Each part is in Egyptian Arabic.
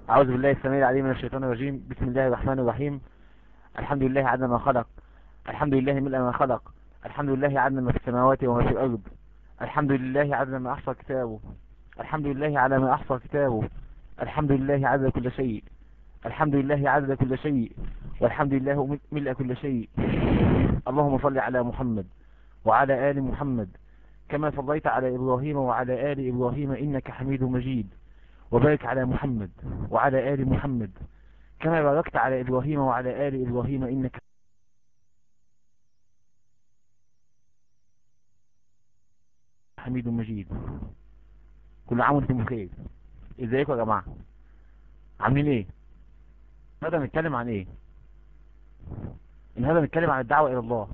أعوذ بالله السميع العليم من الشيطان الرجيم بسم الله الرحمن الرحيم الحمد لله عدد ما خلق الحمد لله ملء ما خلق الحمد لله عدد ما في السماوات وما في الأرض الحمد لله عدد ما أحصى كتابه الحمد لله على ما أحصى كتابه الحمد لله عدد كل شيء الحمد لله عدد كل شيء والحمد لله ملء كل شيء اللهم صل على محمد وعلى آل محمد كما صليت على إبراهيم وعلى آل إبراهيم إنك حميد مجيد وبارك على محمد وعلى آل محمد كما باركت على إبراهيم وعلى آل إبراهيم إنك حميد مجيد كل عام وانتم بخير ازيكم يا جماعة عاملين ايه هذا نتكلم عن ايه ان هذا نتكلم عن الدعوة الى الله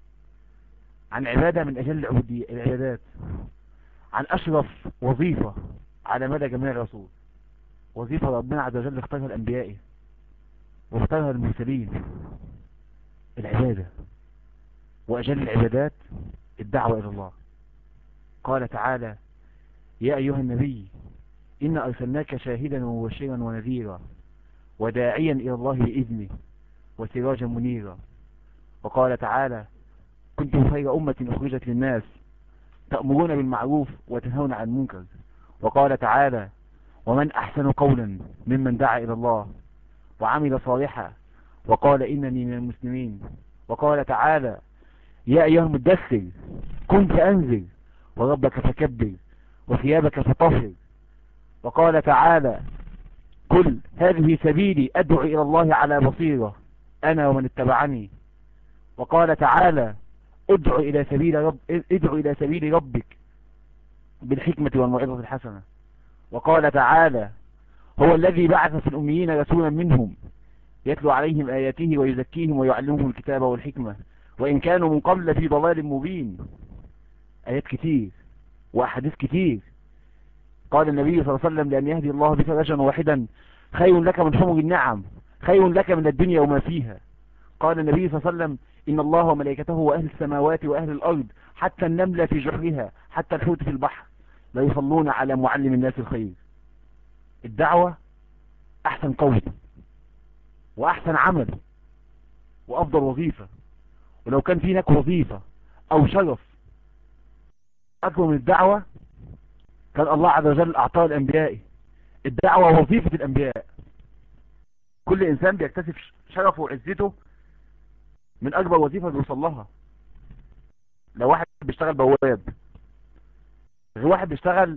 عن عبادة من اجل العبادات عن اشرف وظيفة على مدى جميع الرسول وظيفة ربنا عز وجل اختارها الانبياء واختارها المرسلين العبادة واجل العبادات الدعوة الى الله قال تعالى يا ايها النبي إن أرسلناك شاهدا ومبشرا ونذيرا وداعيا إلى الله بإذنه وسراجا منيرا وقال تعالى كنتم خير أمة أخرجت للناس تأمرون بالمعروف وتنهون عن المنكر وقال تعالى ومن أحسن قولا ممن دعا إلى الله وعمل صالحا وقال إنني من المسلمين وقال تعالى يا أيها المدثر كن فأنذر وربك فكبر وثيابك فطهر وقال تعالى كل هذه سبيلي أدعو إلى الله على بصيرة أنا ومن اتبعني وقال تعالى ادعو إلى سبيل, رب ادعو إلى سبيل ربك بالحكمة والموعظة الحسنة وقال تعالى هو الذي بعث في الأميين رسولا منهم يتلو عليهم آياته ويزكيهم ويعلمهم الكتاب والحكمة وإن كانوا من قبل في ضلال مبين آيات كتير وأحاديث كتير قال النبي صلى الله عليه وسلم لأن يهدي الله بك رجلا واحدا خير لك من حمر النعم خير لك من الدنيا وما فيها قال النبي صلى الله عليه وسلم إن الله وملائكته وأهل السماوات وأهل الأرض حتى النملة في جحرها حتى الحوت في البحر لا يصلون على معلم الناس الخير الدعوة أحسن قول وأحسن عمل وأفضل وظيفة ولو كان في هناك وظيفة أو شرف أكبر من الدعوة كان الله عز وجل أعطاه الأنبياء الدعوة وظيفة الأنبياء كل إنسان بيكتسب شرفه وعزته من أكبر وظيفة بيوصل لها لو واحد بيشتغل بواب غير واحد بيشتغل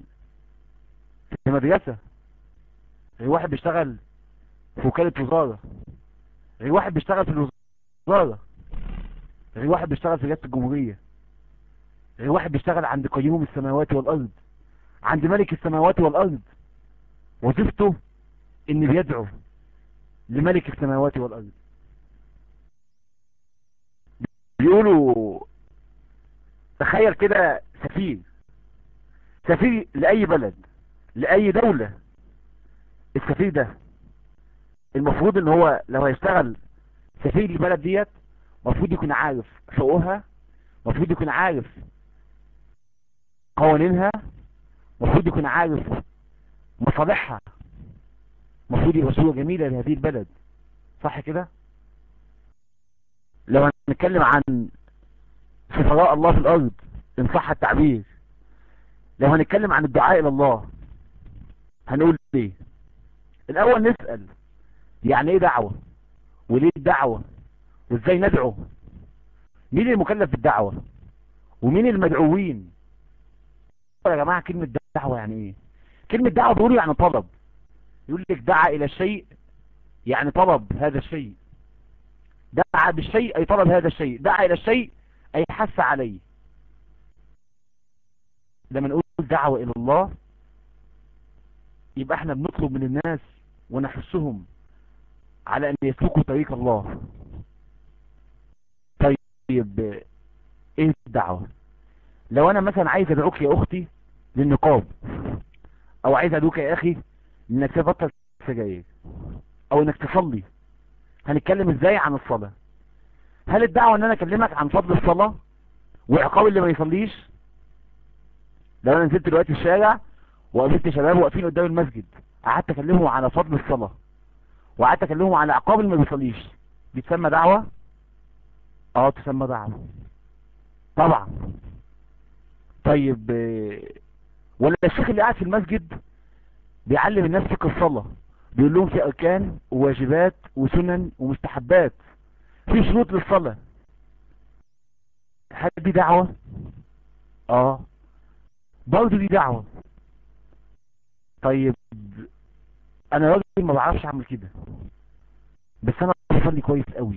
في مدرسة غير واحد بيشتغل في وكالة وزارة غير واحد بيشتغل في الوزارة غير واحد بيشتغل في رئاسة الجمهورية غير واحد بيشتغل عند قيوم السماوات والأرض عند ملك السماوات والأرض وظيفته ان بيدعو لملك السماوات والأرض بيقولوا تخيل كده سفير سفير لأي بلد لأي دولة السفير ده المفروض ان هو لو هيشتغل سفير للبلد ديت المفروض يكون عارف حقوقها المفروض يكون عارف قوانينها المفروض يكون عارف مصالحها المفروض يبقى صورة جميلة لهذه البلد صح كده لو هنتكلم عن سفراء الله في الارض ان صح التعبير لو هنتكلم عن الدعاء الى الله هنقول ايه الاول نسأل يعني ايه دعوة وليه الدعوة وازاي ندعو مين المكلف بالدعوة ومين المدعوين يا جماعة كلمة دعوة يعني ايه كلمة دعوة بيقولوا يعني طلب يقول لك دعا الى الشيء يعني طلب هذا الشيء دعا بالشيء اي طلب هذا الشيء دعا الى الشيء اي حث عليه لما نقول دعوة الى الله يبقى احنا بنطلب من الناس ونحثهم على ان يسلكوا طريق الله طيب ايه الدعوة لو انا مثلا عايز ادعوك يا اختي للنقاب او عايز ادعوك يا اخي انك تبطل سجاير او انك تصلي هنتكلم ازاي عن الصلاة هل الدعوة ان انا اكلمك عن فضل الصلاة وعقاب اللي ما يصليش لو انا نزلت دلوقتي الشارع وقابلت شباب واقفين قدام المسجد قعدت اكلمهم على فضل الصلاة وقعدت اكلمهم على عقاب اللي ما بيصليش دي تسمى دعوة اه تسمى دعوة طبعا طيب آه، ولا الشيخ اللي قاعد في المسجد بيعلم الناس فقه الصلاة بيقول لهم في اركان وواجبات وسنن ومستحبات في شروط للصلاة هل دي دعوة اه برضه دي دعوة طيب انا راجل ما بعرفش اعمل كده بس انا بصلي كويس قوي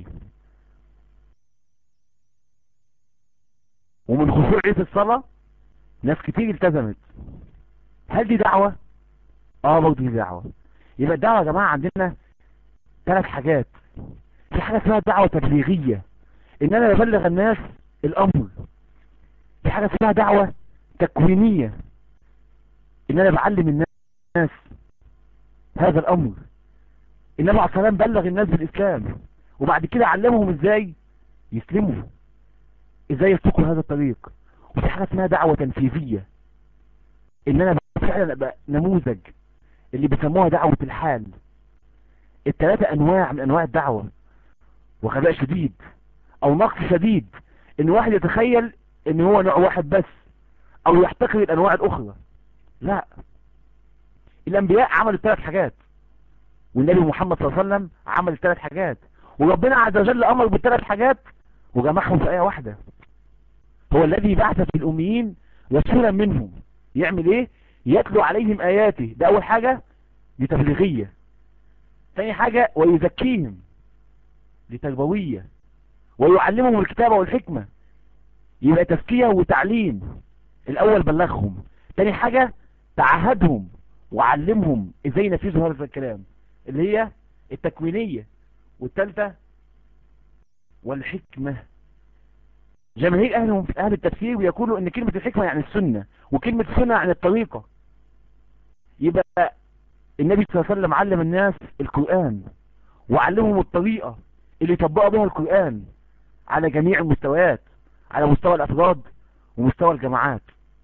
ومن خشوعي في الصلاة ناس كتير التزمت هل دي دعوة اه برضه دي دعوة يبقى الدعوة يا جماعة عندنا ثلاث حاجات في حاجة اسمها دعوة تبليغية ان انا ببلغ الناس الامر في حاجة اسمها دعوة تكوينية ان انا بعلم الناس هذا الامر النبي عليه الصلاة والسلام بلغ الناس بالاسلام وبعد كده علمهم ازاي يسلموا ازاي يسلكوا هذا الطريق وفي حاجة اسمها دعوة تنفيذية ان انا فعلا ابقى نموذج اللي بيسموها دعوة الحال الثلاثة انواع من انواع الدعوة وغباء شديد او نقص شديد ان واحد يتخيل ان هو نوع واحد بس او يحتقر الانواع الاخرى لا الانبياء عملوا ثلاث حاجات والنبي محمد صلى الله عليه وسلم عمل ثلاث حاجات وربنا عز وجل امر بالثلاث حاجات وجمعهم في ايه واحدة هو الذي بعث في الاميين رسولا منهم يعمل ايه يتلو عليهم اياته ده اول حاجة دي تبليغية ثاني حاجة ويزكيهم دي تربوية ويعلمهم الكتابة والحكمة يبقى تزكية وتعليم الاول بلغهم تاني حاجة تعهدهم وعلمهم ازاي ينفذوا هذا الكلام اللي هي التكوينية والثالثة والحكمة جماهير اهل اهل التفسير بيقولوا ان كلمة الحكمة يعني السنة وكلمة السنة يعني الطريقة يبقى النبي صلى الله عليه وسلم علم الناس القرآن وعلمهم الطريقة اللي يطبقوا بها القرآن على جميع المستويات على مستوى الافراد ومستوى الجماعات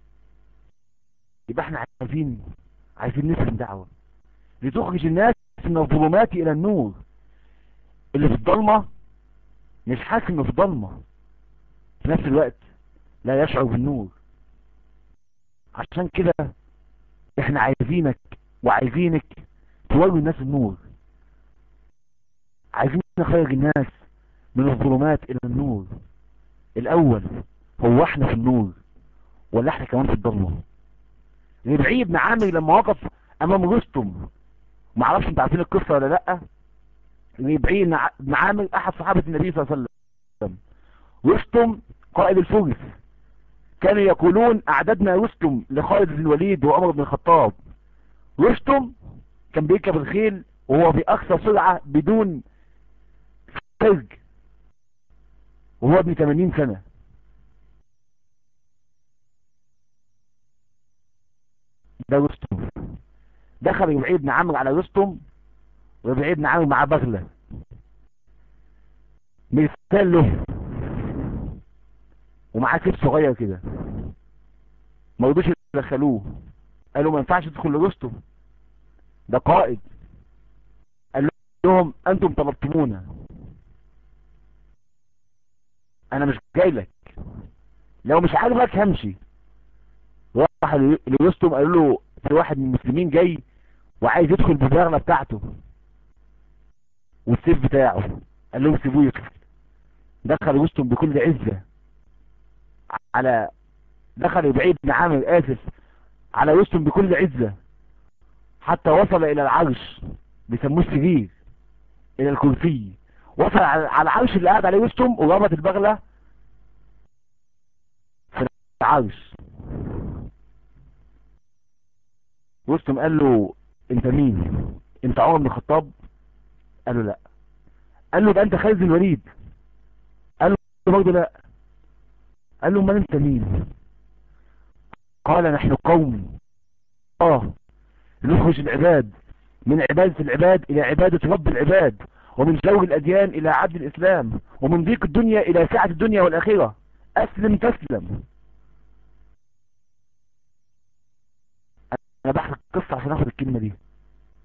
يبقى احنا عايزين عايزين نفهم دعوة لتخرج الناس من الظلمات الى النور اللي في الضلمة مش حاسس انه في ضلمة في نفس الوقت لا يشعر بالنور عشان كده احنا عايزينك وعايزينك توري الناس النور عايزين نخرج الناس من الظلمات الى النور الاول هو احنا في النور ولا احنا كمان في الضلمه ربعي بن عامر لما وقف امام رستم ما اعرفش انت عارفين القصه ولا لا ربعي بن عامر احد صحابه النبي صلى الله عليه وسلم رستم قائد الفرس كانوا يقولون اعددنا رستم لخالد بن الوليد وعمر بن الخطاب رستم كان بيركب الخيل وهو باقصى سرعه بدون فرج وهو ابن 80 سنه ده رستم دخل ربعي بن عمرو على رستم وربعي بن عمرو معاه بغلة مثال له ومعاه كيف صغير كده ما رضوش يدخلوه قالوا ما ينفعش تدخل لرستم ده قائد قال لهم انتم طلبتمونا انا مش جاي لك لو مش عاجبك همشي راح لرستم قالوا له في واحد من المسلمين جاي وعايز يدخل بالبغلة بتاعته والسيف بتاعه قال لهم سيبوه يدخل دخل رستم بكل عزة على دخل بعيد بن عامر اسف على رستم بكل عزة حتى وصل الى العرش بيسموه السرير الى الكرسي وصل على العرش اللي قاعد عليه رستم وربط البغلة في العرش رستم قال له انت مين انت عمر بن الخطاب قال له لا قال له ده انت خالد بن الوليد قال له برضه لا قال له امال انت مين قال نحن قوم اه نخرج العباد من عبادة العباد الى عبادة رب العباد ومن جور الاديان الى عدل الاسلام ومن ضيق الدنيا الى سعة الدنيا والاخرة اسلم تسلم انا بحكي القصة عشان اخد الكلمة دي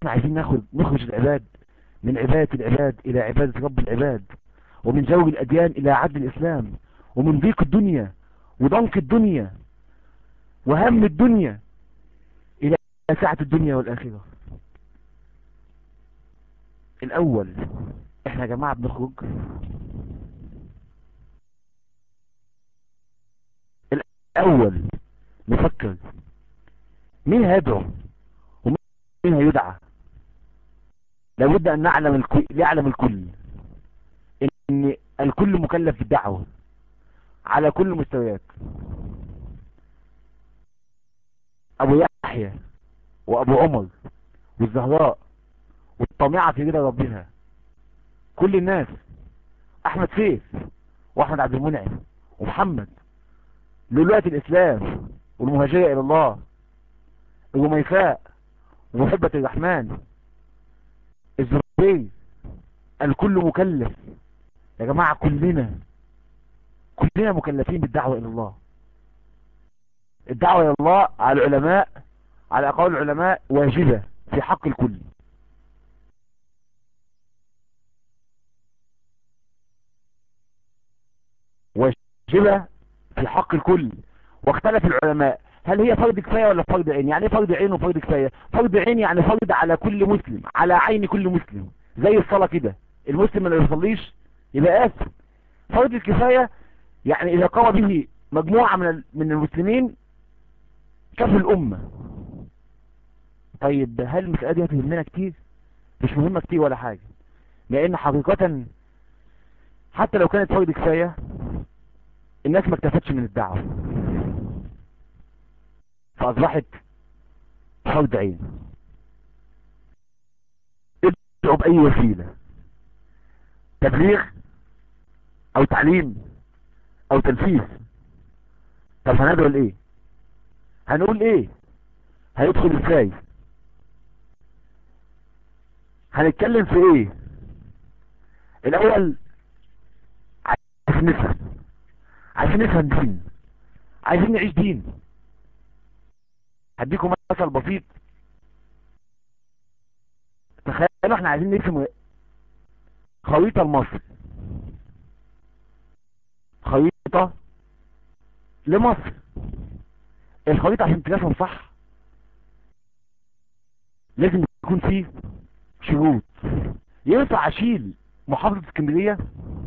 عايزين ناخد نخرج العباد من عبادة العباد الى عبادة رب العباد ومن زوج الاديان الى عدل الاسلام ومن ضيق الدنيا وضنك الدنيا وهم الدنيا الى سعة الدنيا والاخرة الاول احنا يا جماعة بنخرج الاول نفكر مين هيدعو ومين هيدعى لابد ان نعلم الكل يعلم الكل ان الكل مكلف بالدعوة على كل المستويات ابو يحيى وابو عمر والزهراء والطامعة في رضا ربها كل الناس احمد سيف واحمد عبد المنعم ومحمد لولاة الاسلام والمهاجرة الى الله الرميفاء ومحبة الرحمن الزبير الكل مكلف يا جماعة كلنا كلنا مكلفين بالدعوة الى الله الدعوة الى الله على العلماء على اقوال العلماء واجبة في حق الكل واجبة في حق الكل واختلف العلماء هل هي فرض كفاية ولا فرض عين يعني ايه فرض عين وفرض كفاية فرض عين يعني فرض على كل مسلم على عين كل مسلم زي الصلاة كده المسلم اللي يصليش يبقى آثم فرض الكفاية يعني اذا قام به مجموعة من من المسلمين كفوا الامة طيب هل المسألة دي هتهمنا كتير مش مهمة كتير ولا حاجة لان حقيقة حتى لو كانت فرض كفاية الناس ما اكتفتش من الدعوة فاصبحت فرض عين ادعوا باي وسيلة تبليغ او تعليم او تنفيذ طب هندعو لايه هنقول ايه هيدخل ازاي هنتكلم في ايه الاول عايزين نفهم عايزين نفهم دين عايزين نعيش دين هديكم مثل بسيط تخيلوا احنا عايزين نرسم خريطة لمصر خريطة لمصر الخريطة عشان ترسم صح لازم يكون فيه شروط ينفع اشيل محافظة اسكندرية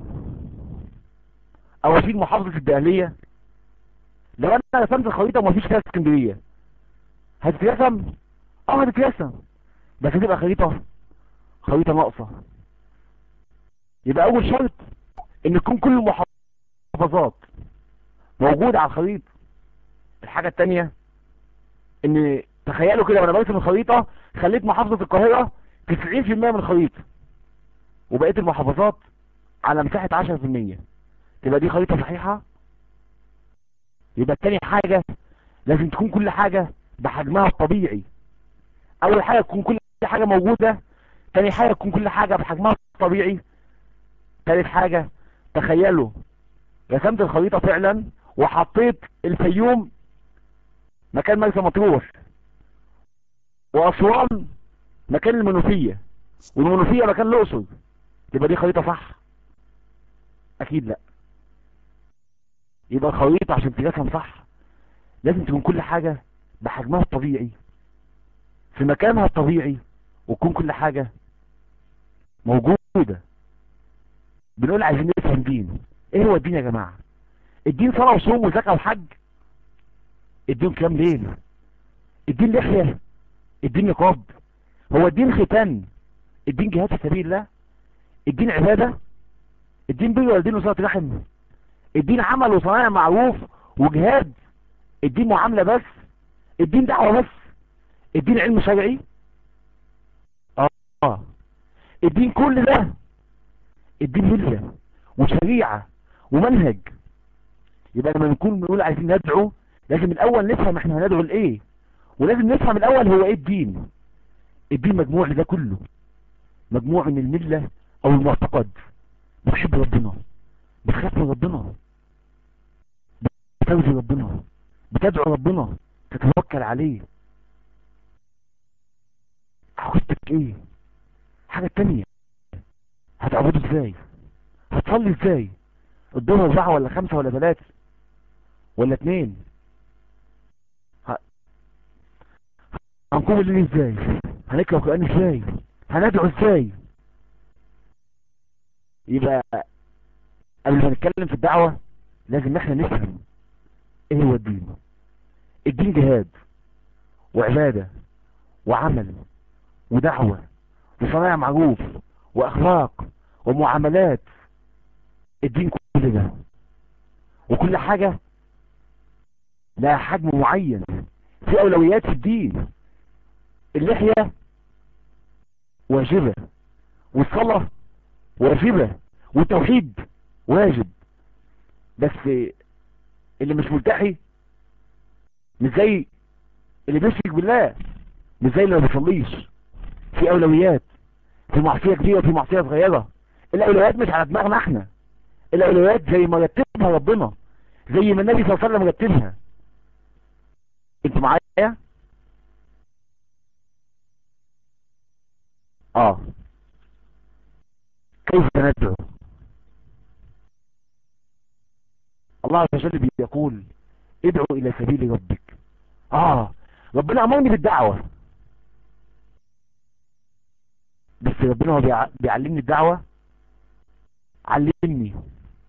او اشيل محافظة الدقهلية لو انا رسمت الخريطة ومفيش فيها اسكندرية هتترسم اه هتترسم بس هتبقى خريطة خريطة ناقصة يبقى اول شرط ان تكون كل المحافظات موجودة على الخريطة الحاجة التانية ان تخيلوا كده وانا برسم الخريطة خليت محافظة القاهرة 90% من الخريطة وبقيت المحافظات على مساحة 10% تبقى دي خريطة صحيحة يبقى التاني حاجة لازم تكون كل حاجة بحجمها الطبيعي اول حاجة تكون كل حاجة موجودة تاني حاجة تكون كل حاجة بحجمها الطبيعي تالت حاجة تخيلوا رسمت الخريطة فعلا وحطيت الفيوم مكان مرسى مطروح واسوان مكان المنوفية والمنوفية مكان الاقصر يبقى دي خريطة صح اكيد لا يبقى الخريطة عشان ترسم صح لازم تكون كل حاجة بحجمها الطبيعي في مكانها الطبيعي وتكون كل حاجة موجودة بنقول عايزين نفهم دين ايه هو الدين يا جماعة الدين صلاة وصوم وزكاة وحج الدين قيام ليل الدين لحية الدين نقاب هو الدين ختان الدين جهاد في سبيل الله الدين عبادة الدين بر والدين وصلاة رحم الدين عمل وصناعة معروف وجهاد الدين معاملة بس الدين دعوة بس الدين علم شرعي اه الدين كل ده الدين ملة وشريعة ومنهج يبقى لما نكون بنقول عايزين ندعو لازم الاول نفهم احنا هندعو لايه ولازم نفهم الاول هو ايه الدين الدين مجموع لده كله مجموع من الملة او المعتقد بتحب ربنا بتخاف من ربنا بترجو ربنا بتدعو ربنا تتوكل عليه عاوز ايه حاجة تانية هتعبده ازاي هتصلي ازاي الظهر اربعة ولا خمسة ولا ثلاثة ولا اتنين ه- هنقوم الليل ازاي هنقرأ قرآن ازاي هندعو ازاي يبقى قبل ما نتكلم في الدعوة لازم احنا نفهم ايه هو الدين الدين جهاد وعبادة وعمل ودعوة وصنايع معروف واخلاق ومعاملات الدين كل ده وكل حاجة لها حجم معين في اولويات في الدين اللحية واجبة والصلاة واجبة والتوحيد واجب بس اللي مش ملتحي مش زي اللي بيشرك بالله مش زي اللي ما بيصليش في اولويات في معصيه كبيره وفي معصيه صغيره الاولويات مش على دماغنا احنا الاولويات زي ما رتبها ربنا زي ما النبي صلى الله عليه وسلم رتبها انتوا معايا اه كيف ندعو الله عز وجل بيقول ادعو الى سبيل ربك اه ربنا امرني بالدعوة بس ربنا هو بيع- بيعلمني الدعوة علمني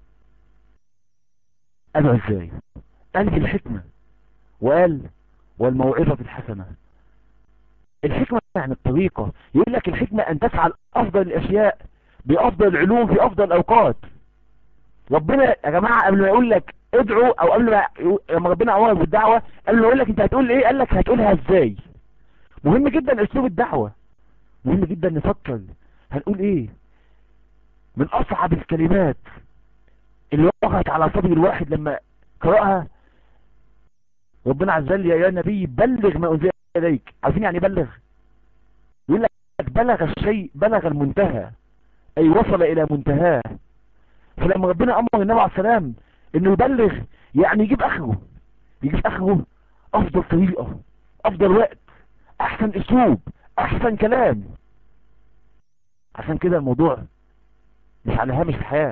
ادعو ازاي قال لي الحكمة وقال والموعظة الحسنة الحكمة يعني الطريقة يقول لك الحكمة ان تفعل افضل الاشياء بافضل العلوم في افضل الاوقات ربنا يا جماعة قبل ما يقول لك ادعو او قبل ما يقول- لما ربنا امرك بالدعوة قبل ما يقول لك انت هتقول ايه قال لك هتقولها ازاي مهم جدا اسلوب الدعوة مهم جدا نفكر هنقول ايه من اصعب الكلمات اللي وقعت على صدر الواحد لما قرأها ربنا عز وجل يا نبي بلغ ما انزل اليك عارفين يعني بلغ يقول لك بلغ الشيء بلغ المنتهى اي وصل الى منتهاه فلما ربنا امر النبي عليه السلام انه يبلغ يعني يجيب اخره يجيب اخره افضل طريقة افضل وقت احسن اسلوب احسن كلام عشان كده الموضوع مش على هامش الحياة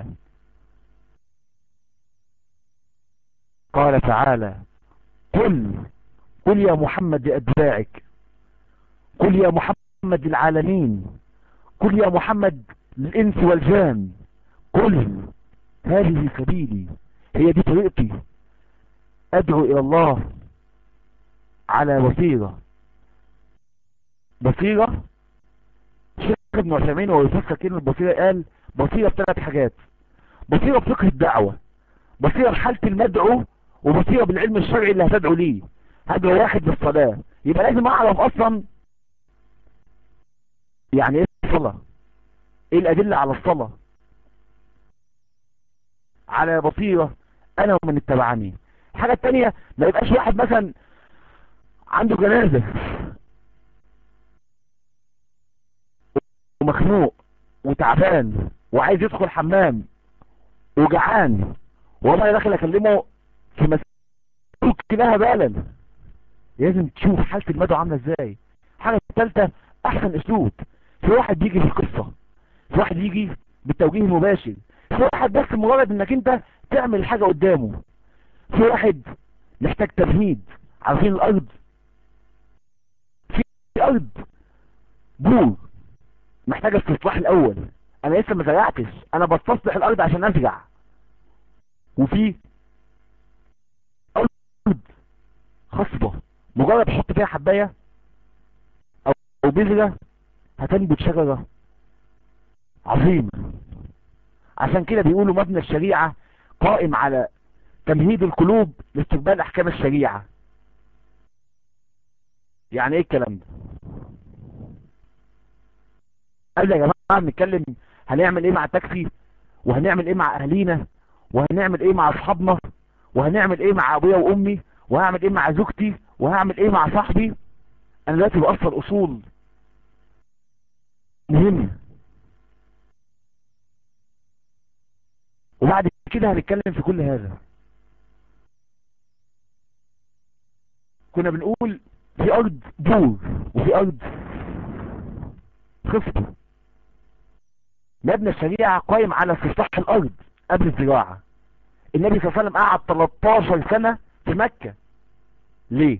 قال تعالى قل قل يا محمد لأتباعك قل يا محمد للعالمين قل يا محمد للإنس والجان قل هذه سبيلي هي دي طريقتي أدعو إلى الله على بصيرة بصيرة شيخ ابن عثيمين وهو يفسر كلمة بصيرة قال بصيرة بثلاث حاجات بصيرة بفقه الدعوة بصيرة بحالة المدعو وبصيرة بالعلم الشرعي اللي هتدعو ليه هدعو واحد بالصلاة يبقى لازم اعرف اصلا يعني ايه الصلاة ايه الادلة على الصلاة على بصيرة انا ومن اتبعني الحاجة التانية ما يبقاش واحد مثلا عنده جنازة ومخنوق وتعبان وعايز يدخل حمام وجعان والله داخل اكلمه في مسؤول لها بالا لازم تشوف حالة المدعو عاملة ازاي الحاجة الثالثة احسن اسلوب في واحد بيجي في القصة في واحد يجي بالتوجيه المباشر في واحد بس مجرد انك انت تعمل حاجة قدامه في واحد محتاج تمهيد عارفين الارض في ارض بور محتاجة استصلاح الاول انا لسه ما زرعتش انا بستصلح الارض عشان ازرع وفي ارض خصبة مجرد حط فيها حباية او أو بذرة هتنبت شجرة عظيمة عشان كده بيقولوا مبنى الشريعة قائم على تمهيد القلوب لاستقبال احكام الشريعة يعني ايه الكلام ده قال يا جماعة بنتكلم هنعمل ايه مع التاكسي وهنعمل ايه مع اهالينا وهنعمل ايه مع اصحابنا وهنعمل ايه مع ابويا وامي وهعمل ايه مع زوجتي وهعمل ايه مع صاحبي انا دلوقتي بأصل اصول مهمة وبعد كده هنتكلم في كل هذا كنا بنقول في ارض بور وفي ارض خفته مبنى الشريعة قائم على استصلاح الارض قبل الزراعة النبي صلى الله عليه وسلم قعد 13 سنة في مكة ليه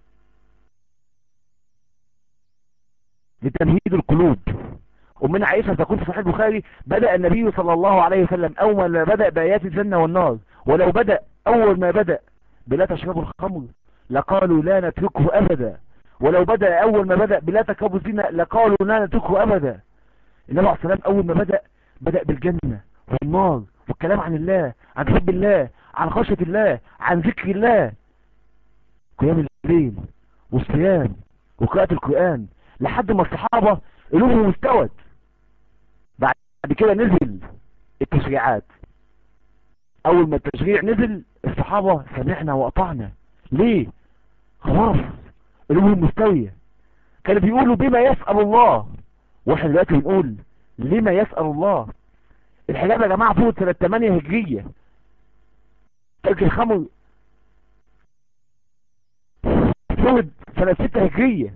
لتمهيد القلوب أمنا عائشة تقول في صحيح البخاري بدأ النبي صلى الله عليه وسلم أول ما بدأ بآيات الجنة والنار ولو بدأ أول ما بدأ بلا تشربوا الخمر لقالوا لا نتركه أبدا ولو بدأ أول ما بدأ بلا تكربوا الزنا لقالوا لا نتركه أبدا النبي عليه السلام أول ما بدأ بدأ بالجنة والنار والكلام عن الله عن حب الله عن خشية الله عن ذكر الله قيام الليل والصيام وقراءة القرآن لحد ما الصحابة قلوبهم استوت بعد كده نزل التشريعات اول ما التشريع نزل الصحابة سمعنا واطعنا ليه خلاص قلوبهم مستوية كانوا بيقولوا بما يسأل الله واحنا دلوقتي بنقول لما يسأل الله الحجاب يا جماعة فوق سنة 8 هجرية ترك الخمر فوق سنة 6 هجرية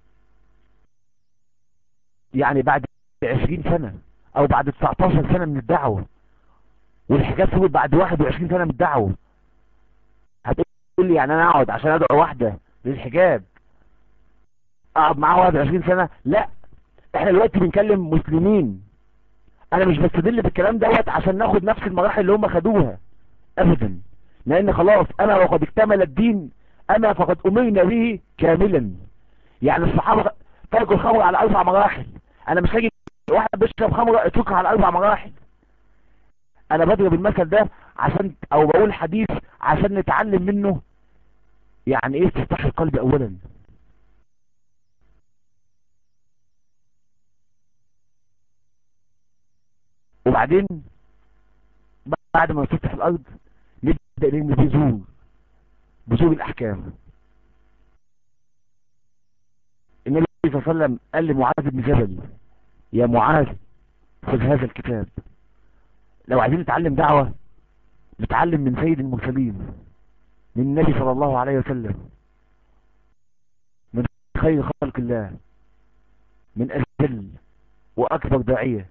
يعني بعد 20 سنة او بعد 19 سنة من الدعوة والحجاب فوق بعد 21 سنة من الدعوة هتقول لي يعني انا اقعد عشان ادعو واحدة للحجاب اقعد معاه 21 سنة لا احنا دلوقتي بنكلم مسلمين انا مش بستدل بالكلام دوت عشان ناخد نفس المراحل اللي هم خدوها ابدا لان خلاص انا وقد اكتمل الدين انا فقد امرنا به كاملا يعني الصحابة تركوا الخمر على اربع مراحل انا مش هاجي واحد بيشرب خمر اتركها على اربع مراحل انا بضرب المثل ده عشان او بقول حديث عشان نتعلم منه يعني ايه استفتاح القلب اولا وبعدين بعد ما نفتح الارض نبدأ نرمي بذور بذور الاحكام النبي صلى الله عليه وسلم قال لمعاذ بن جبل يا معاذ خذ هذا الكتاب لو عايزين نتعلم دعوة نتعلم من سيد المرسلين من النبي صلى الله عليه وسلم من خير خلق الله من أجل وأكبر داعية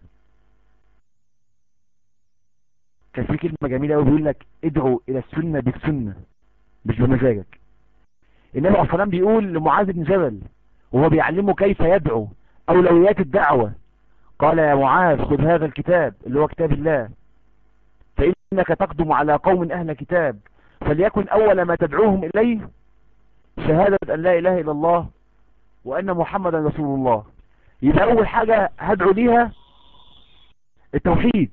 كان في كلمة جميلة قوي بيقول لك ادعو إلى السنة بالسنة مش بمزاجك النبي عليه الصلاة والسلام بيقول لمعاذ بن جبل وهو بيعلمه كيف يدعو أولويات الدعوة قال يا معاذ خذ هذا الكتاب اللي هو كتاب الله فإنك تقدم على قوم أهل كتاب فليكن أول ما تدعوهم إليه شهادة أن لا إله إلا الله وأن محمدا رسول الله يبقى أول حاجة هدعو ليها التوحيد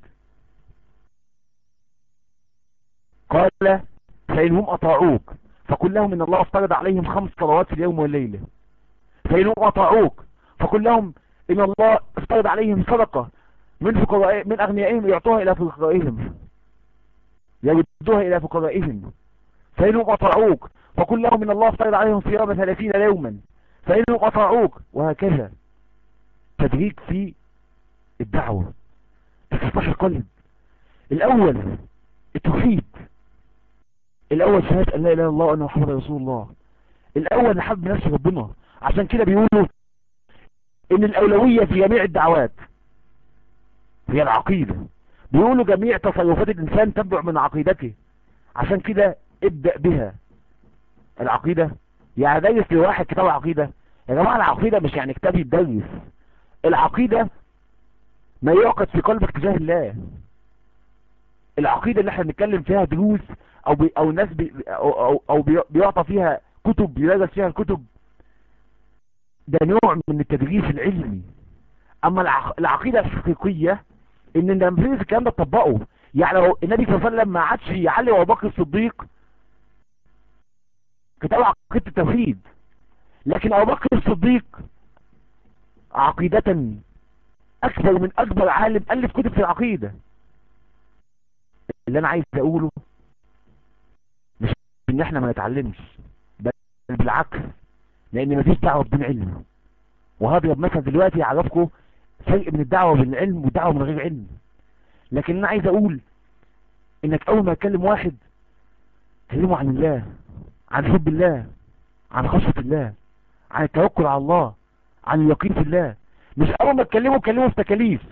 قال فإنهم أطاعوك فقل لهم إن الله افترض عليهم خمس صلوات في اليوم والليلة فإنهم أطاعوك فقل لهم إن الله افترض عليهم صدقة من فقراء من أغنيائهم يعطوها إلى فقرائهم يردوها إلى فقرائهم فإنهم أطاعوك فقل لهم إن الله افترض عليهم صيام ثلاثين يوما فإنهم أطاعوك وهكذا تدريج في الدعوة تفتح القلب الأول التوحيد الأول شهادة أن لا إله إلا الله وأن محمد رسول الله الأول نحب نفس ربنا عشان كده بيقولوا ان الاولوية في جميع الدعوات هي العقيدة بيقولوا جميع تصرفات الانسان تبدع من عقيدته عشان كده ابدأ بها العقيدة يعني دايس لواحد كتاب عقيدة يا جماعة العقيدة مش يعني كتاب يتدرس العقيدة ما يعقد في قلبك تجاه الله العقيدة اللي احنا بنتكلم فيها دروس او بي او الناس بي او, أو, أو بي بيعطى فيها كتب بيدرس فيها الكتب ده نوع من التدريس العلمي اما العقيدة الحقيقية ان لما بندرس الكلام ده تطبقه يعني لو النبي صلى الله عليه وسلم ما عادش يعلم ابو بكر الصديق كتاب عقيدة التوحيد لكن ابو بكر الصديق عقيدة اكبر من اكبر عالم الف كتب في العقيدة اللي انا عايز اقوله مش ان احنا ما نتعلمش بل بالعكس لان مفيش دعوة بدون علم وهضرب مثل دلوقتي يعرفكم فرق بين الدعوة بالعلم والدعوة من غير علم لكن انا عايز اقول انك اول ما تكلم واحد كلمه عن الله عن حب الله عن خشية الله عن التوكل على الله عن اليقين في الله مش اول ما تكلمه تكلمه في تكاليف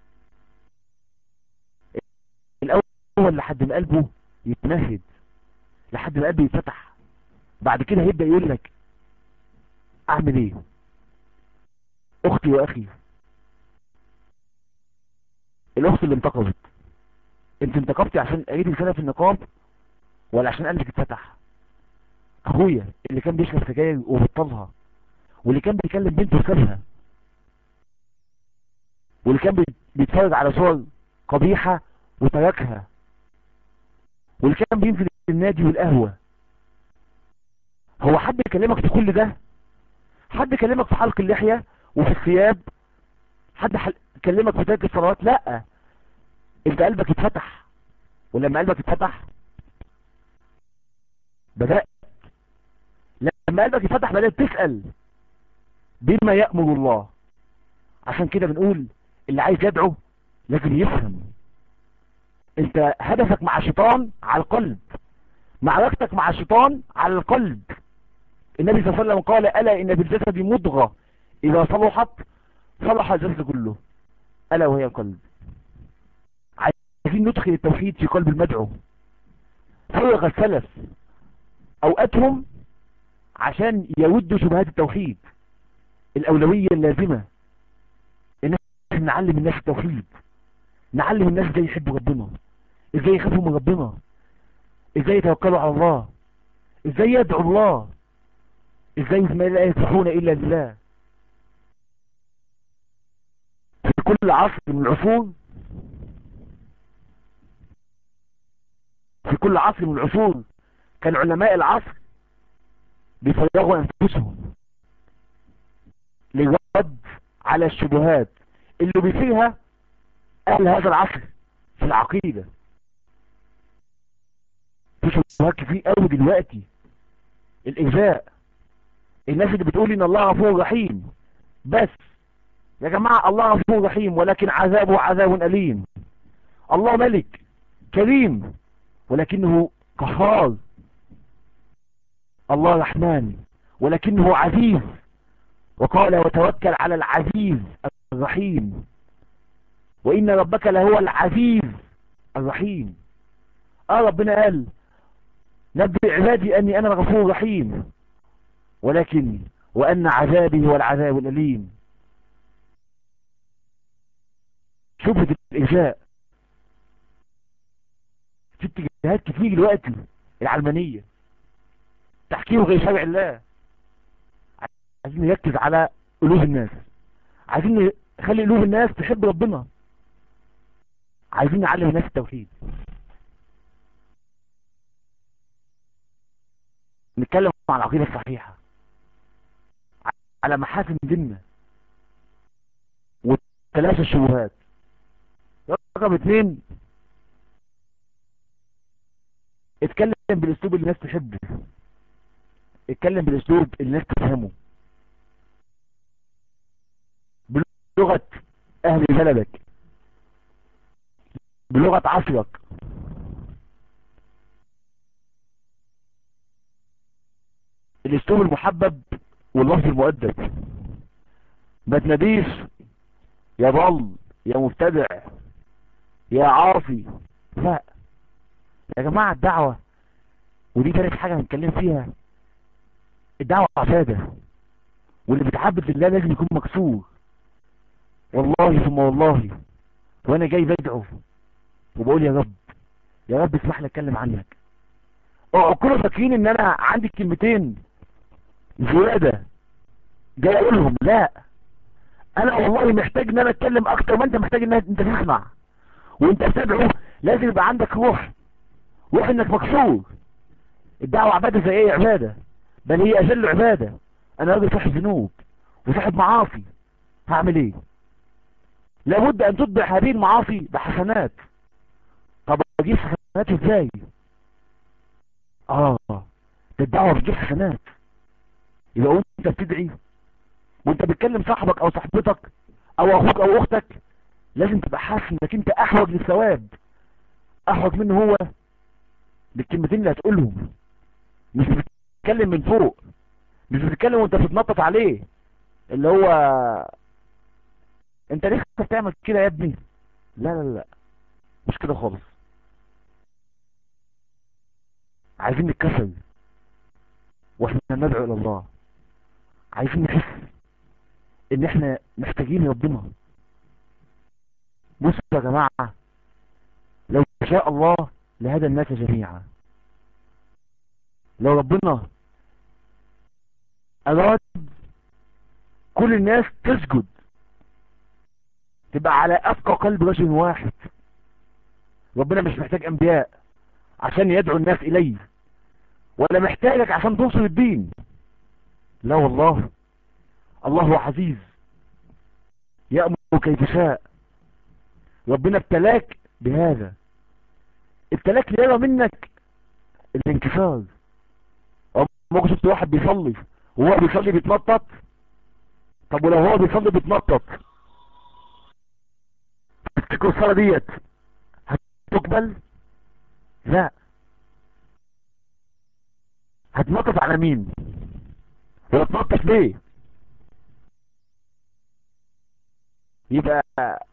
الاول لحد ما قلبه يتمهد لحد ما قلبه يتفتح بعد كده هيبدأ يقول لك اعمل ايه اختي واخي الاخت اللي انتقبت انت انتقبتي عشان اجيب رساله في النقاب ولا عشان قلبك اتفتح اخويا اللي كان بيشرب سجاير وبطلها واللي كان بيكلم بنته وسابها واللي كان بي- بيتفرج على صور قبيحة وتركها واللي كان بينزل النادي والقهوة هو حد كلمك في كل ده حد كلمك في حلق اللحية وفي الثياب حد حل... كلمك في ترك الصلوات لا انت قلبك اتفتح ولما قلبك اتفتح بدأت لما قلبك اتفتح بدأت تسأل بما يأمر الله عشان كده بنقول اللي عايز يدعو لازم يفهم انت هدفك مع الشيطان على القلب معركتك مع الشيطان على القلب النبي صلى الله عليه وسلم قال ألا إن بالجسد مضغة إذا صلحت صلح الجسد كله ألا وهي القلب عايزين ندخل التوحيد في قلب المدعو فرغ السلف أوقاتهم عشان يودوا شبهات التوحيد الأولوية اللازمة إن احنا نعلم الناس التوحيد نعلم الناس ازاي يحبوا ربنا ازاي يخافوا من ربنا ازاي يتوكلوا على الله ازاي يدعوا الله ازاي ما لا يسبحون الا لله في كل عصر من العصور في كل عصر من العصور كان علماء العصر بيفرغوا انفسهم للرد على الشبهات اللي بيفيها اهل هذا العصر في العقيدة في شبهات كتير قوي دلوقتي الاجزاء الناس اللي بتقول ان الله غفور رحيم بس يا جماعة الله غفور رحيم ولكن عذابه عذاب أليم الله ملك كريم ولكنه قهار الله رحمن ولكنه عزيز وقال وتوكل على العزيز الرحيم وإن ربك لهو العزيز الرحيم آه ربنا قال نبئ عبادي أني أنا الغفور الرحيم ولكن وأن عذابي هو العذاب الأليم شبهة الإجاء في اتجاهات كتير دلوقتي العلمانية تحكيم غير شرع الله عايزين نركز على قلوب الناس عايزين نخلي قلوب الناس تحب ربنا عايزين نعلم الناس التوحيد نتكلم عن العقيدة الصحيحة على محاسن ديننا وتلاشى الشبهات رقم اتنين اتكلم بالاسلوب اللي الناس تحبه اتكلم بالاسلوب اللي الناس تفهمه بلغة اهل بلدك بلغة عصرك الاسلوب المحبب واللفظ المؤدب ما تناديش يا ضل يا مبتدع يا عاصي لا يا جماعة الدعوة ودي ثالث حاجة هنتكلم فيها الدعوة عبادة واللي بيتعبد لله لازم يكون مكسور والله ثم والله وانا جاي بدعو وبقول يا رب يا رب اسمح لي اتكلم عنك اوعوا كلوا فاكرين ان انا عندي كلمتين زيادة جاي اقولهم لا انا والله محتاج ان انا اتكلم اكتر ما انت محتاج ان انت تسمع وانت بتدعو لازم يبقى عندك روح روح انك مكسور الدعوة عبادة زي ايه عبادة بل هي اجل عبادة انا راجل صاحب ذنوب وصاحب معاصي هعمل ايه لابد ان تتبع هذه المعاصي بحسنات طب اجيب حسنات ازاي اه ده الدعوة بتجيب حسنات يبقى وانت بتدعي وانت بتكلم صاحبك او صاحبتك او اخوك او اختك لازم تبقى حاسس انك انت احوج للثواب احوج منه هو بالكلمتين اللي هتقولهم مش بتتكلم من فوق مش بتتكلم وانت بتتنطط عليه اللي هو انت ليه بتعمل كده يا ابني لا لا لا مش كده خالص عايزين نتكسل واحنا ندعو الى الله عايزين نحس ان احنا محتاجين ربنا بصوا يا جماعة لو شاء الله لهدى الناس جميعا لو ربنا اراد كل الناس تسجد تبقى على افقى قلب رجل واحد ربنا مش محتاج انبياء عشان يدعو الناس اليه ولا محتاجك عشان توصل الدين لا والله الله عزيز يأمر كيف شاء ربنا ابتلاك بهذا ابتلاك ليرى منك الانكسار ممكن شفت واحد بيصلي وهو بيصلي بيتنطط طب ولو هو بيصلي بيتنطط تفتكروا الصلاة ديت هتقبل لا هتنطط على مين ولا تنطط ليه يبقى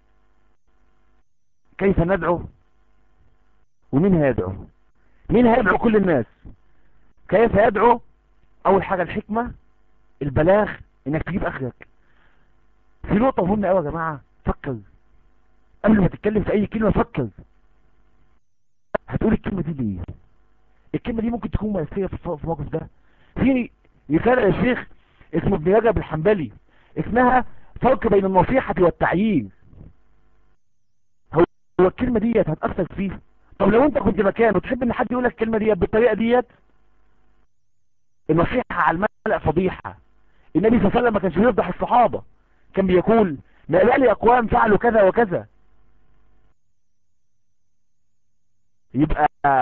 كيف ندعو ومين هيدعو مين هيدعو كل الناس كيف يدعو اول حاجة الحكمة البلاغ انك تجيب اخرك في نقطة مهمة قوي يا جماعة فكر قبل ما تتكلم في اي كلمة فكر هتقول الكلمة دي ليه الكلمة دي ممكن تكون مؤثرة في الموقف ده في رسالة يا شيخ اسمه ابن رجب الحنبلي اسمها فرق بين النصيحة والتعيين هو الكلمة ديت هتأثر فيه طب لو انت كنت مكانه تحب ان حد يقول لك الكلمة ديت بالطريقة ديت النصيحة على الملأ فضيحة النبي صلى الله عليه وسلم ما كانش بيفضح الصحابة كان بيقول ما بالي اقوام فعلوا كذا وكذا يبقى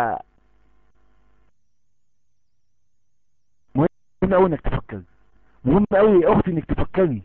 مهم قوي انك تفكر مهم قوي يا اختي انك تفكري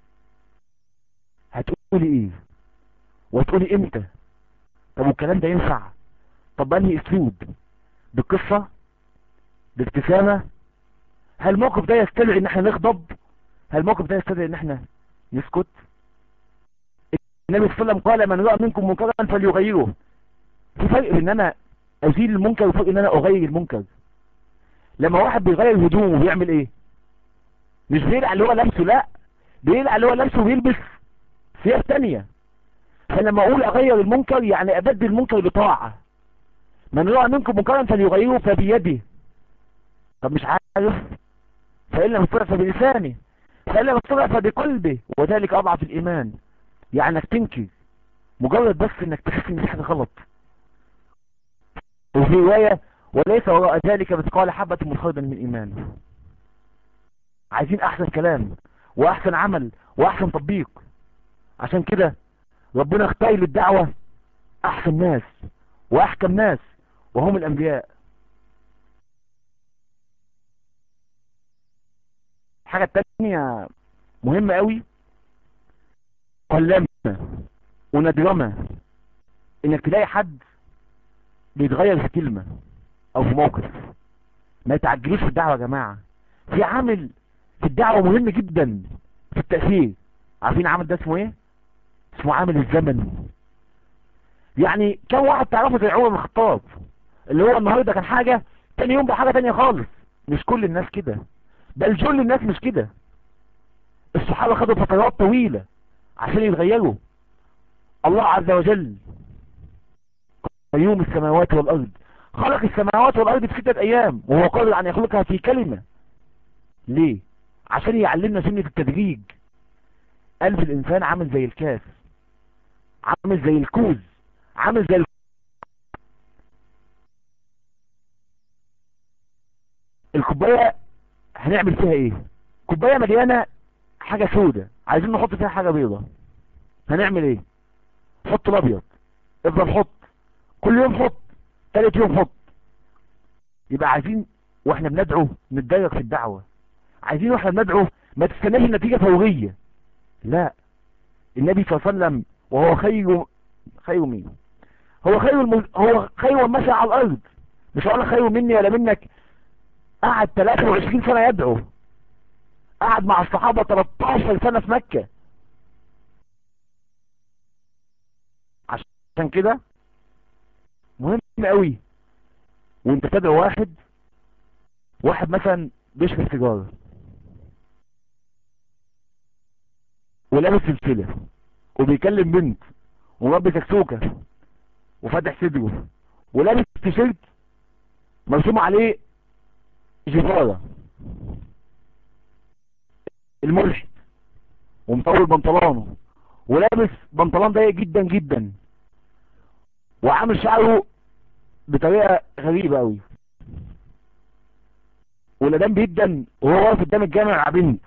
هتقولي ايه وهتقولي امتى طب والكلام ده ينفع طب انهي اسلوب بالقصة بابتسامة هل الموقف ده يستدعي ان احنا نغضب هل الموقف ده يستدعي ان احنا نسكت النبي صلى الله عليه وسلم قال من رأى منكم منكرا فليغيره في فرق ان انا ازيل المنكر وفرق ان انا اغير المنكر لما واحد بيغير هدومه بيعمل ايه مش بيلع اللي هو لابسه لا بيلع اللي هو لابسه وبيلبس ثياب تانية فلما اقول اغير المنكر يعني ابدل المنكر بطاعة من رأى منكم منكرا فليغيره فبيده طب مش عارف فإن لم يستطع فبلسانه فإن لم يستطع فبقلبه وذلك أضعف الإيمان يعني انك تنكر مجرد بس انك تحس ان في حاجة غلط وفي رواية وليس وراء ذلك مثقال حبة من خردل من إيمان عايزين أحسن كلام وأحسن عمل وأحسن تطبيق عشان كده ربنا اختار للدعوة أحسن ناس وأحكم ناس وهم الأنبياء حاجة تانية مهمة قوي قلما وندرما انك تلاقي حد بيتغير في كلمة او في موقف ما يتعجلوش في الدعوة يا جماعة في عامل في الدعوة مهم جدا في التأثير عارفين عامل ده اسمه ايه اسمه عامل الزمن يعني كم واحد تعرفه زي عمر بن الخطاب اللي هو النهاردة كان حاجة تاني يوم بحاجة تانية خالص مش كل الناس كده بل جل الناس مش كده الصحابة خدوا فترات طويلة عشان يتغيروا الله عز وجل قيوم السماوات والأرض خلق السماوات والأرض في ستة أيام وهو قادر أن يخلقها في كلمة ليه عشان يعلمنا سنة التدريج قلب الإنسان عامل زي الكاس عامل زي الكوز عامل زي الكوباية هنعمل فيها ايه كوباية مليانة حاجة سودة عايزين نحط فيها حاجة بيضة هنعمل ايه حط الابيض افضل حط كل يوم حط تالت يوم حط يبقى عايزين واحنا بندعو نتدرج في الدعوة عايزين واحنا بندعو ما تستناش النتيجة فورية لا النبي صلى الله عليه وسلم وهو خير خير مين هو خير الم... هو خير من مشى على الارض مش هقول خير مني ولا منك قعد 23 سنة يدعو قعد مع الصحابة 13 سنة في مكة عشان كده مهم قوي وانت تدعو واحد واحد مثلا بيشرب سيجاره ولابس سلسله وبيكلم بنت ومربي سكسوكه وفاتح صدره ولابس تيشيرت مرسوم عليه جفاره الملحد ومطول بنطلونه ولابس بنطلون ضيق جدا جدا وعامل شعره بطريقه غريبه قوي والادام بيدن وهو واقف قدام الجامع مع بنت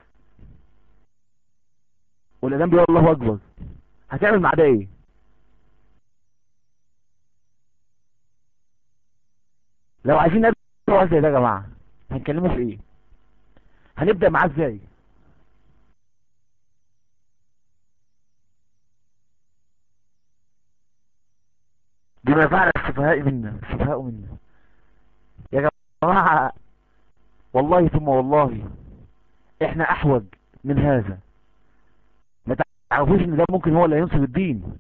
والادام بيقول الله اكبر هتعمل مع ده ايه لو عايزين نبدا زي ده يا جماعه هنكلمه في ايه هنبدا معاه ازاي بما فعل السفهاء منا السفهاء منا يا جماعة والله ثم والله احنا احوج من هذا ما تعرفوش ان ده ممكن هو اللي ينصر الدين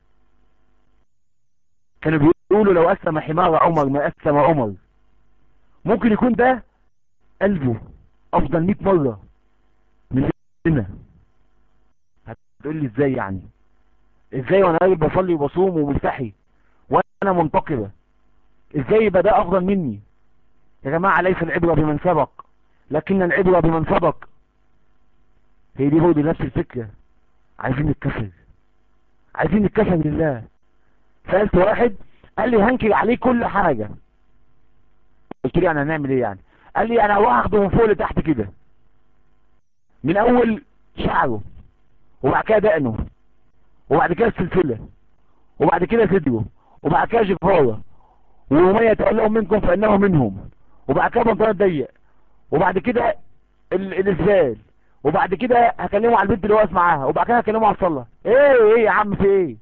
كانوا بيقولوا لو اسلم حمار عمر ما اسلم عمر ممكن يكون ده قلبه افضل 100 مرة من هنا هتقول لي ازاي يعني ازاي وانا راجل بصلي وبصوم ومستحي وانا منتقبة ازاي يبقى ده افضل مني يا جماعة ليس العبرة بمن سبق لكن العبرة بمن سبق هي دي برضه نفس الفكرة عايزين نتكسر عايزين نتكسر لله سألت واحد قال لي هنكر عليه كل حاجة قلت له يعني هنعمل ايه يعني قال لي انا هاخده من فوق لتحت كده من اول شعره وبعد كده دقنه وبعد كده السلسلة وبعد كده صدره وبعد كده جفارة ومن يتولهم منكم فانه منهم وبعد كده بنطلون ضيق وبعد كده ال- الاسبال وبعد كده هكلمه على البنت اللي واقف معاها وبعد كده هكلمه على الصلاة ايه ايه يا عم في ايه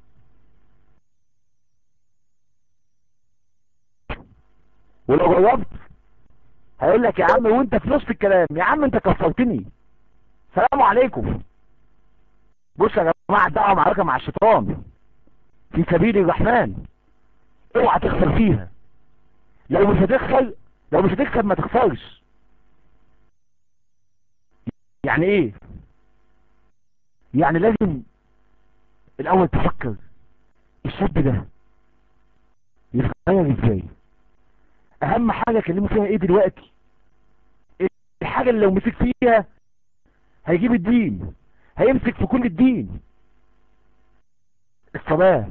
ولو جربت هيقول لك يا عم وانت في نص الكلام يا عم انت كفرتني سلام عليكم بص يا جماعه الدعوه معركه مع الشيطان في سبيل الرحمن اوعى تخسر فيها لو مش هتخسر لو مش هتكسب ما تخسرش يعني ايه يعني لازم الاول تفكر الشاب ده يتغير ازاي اهم حاجة اكلمه فيها ايه دلوقتي الحاجة اللي لو مسك فيها هيجيب الدين هيمسك في كل الدين الصلاة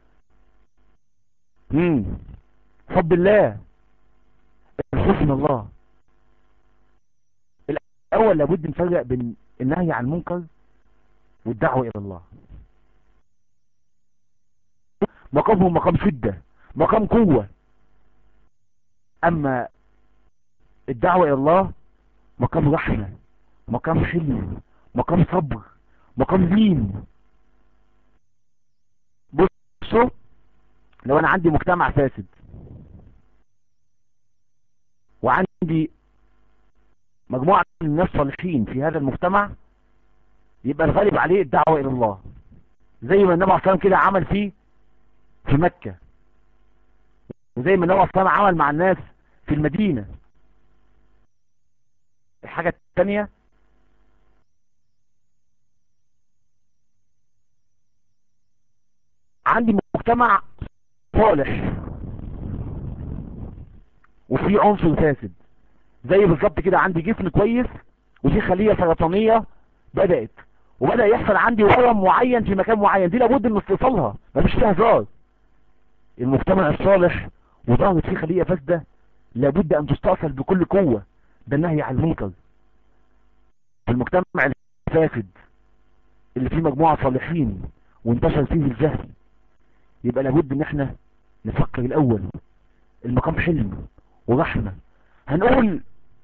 امم حب الله الخوف من الله الاول لابد نفرق بين النهي عن المنكر والدعوة الى الله مقامهم مقام شدة مقام قوة اما الدعوة الى الله مقام رحمة مقام حلم مقام صبر مقام دين بصوا لو انا عندي مجتمع فاسد وعندي مجموعة من الناس صالحين في هذا المجتمع يبقى الغالب عليه الدعوة الى الله زي ما النبي عليه الصلاة كده عمل فيه في مكة وزي ما النبي عليه الصلاة عمل مع الناس في المدينة الحاجة الثانية عندي مجتمع صالح وفي عنصر فاسد زي بالظبط كده عندي جسم كويس وفي خلية سرطانية بدأت وبدأ يحصل عندي ورم معين في مكان معين دي لابد من استئصالها مفيش فيها هزار المجتمع الصالح وظهرت فيه خلية فاسدة لابد ان تستأصل بكل قوة ده النهي عن المنكر في المجتمع الفاسد اللي فيه مجموعة صالحين وانتشر فيه الجهل يبقى لابد ان احنا نفكر الاول المقام حلم ورحمة هنقول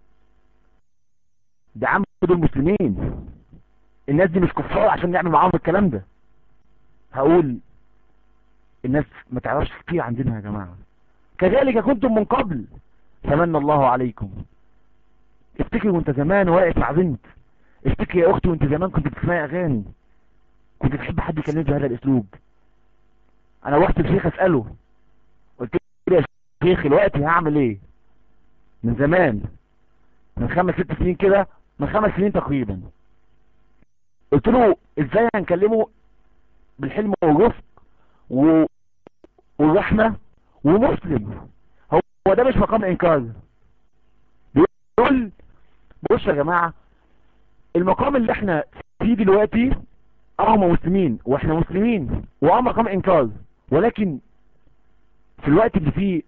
ده عم دول مسلمين الناس دي مش كفار عشان نعمل معاهم الكلام ده هقول الناس ما تعرفش كتير عندنا يا جماعة كذلك كنتم من قبل فمن الله عليكم افتكر وانت زمان واقف مع بنت افتكر يا اختي وانت زمان كنت بتسمعي اغاني كنت تحب حد يكلمك بهذا الاسلوب انا رحت الشيخ اساله قلت له يا شيخ دلوقتي هعمل ايه من زمان من خمس ست سنين كده من خمس سنين تقريبا قلت له ازاي هنكلمه بالحلم والرفق و... والرحمة ومسلم هو ده مش مقام انكار بيقول بص يا جماعة المقام اللي احنا فيه دلوقتي اه هم مسلمين واحنا مسلمين واه مقام انكار ولكن في الوقت اللي فيه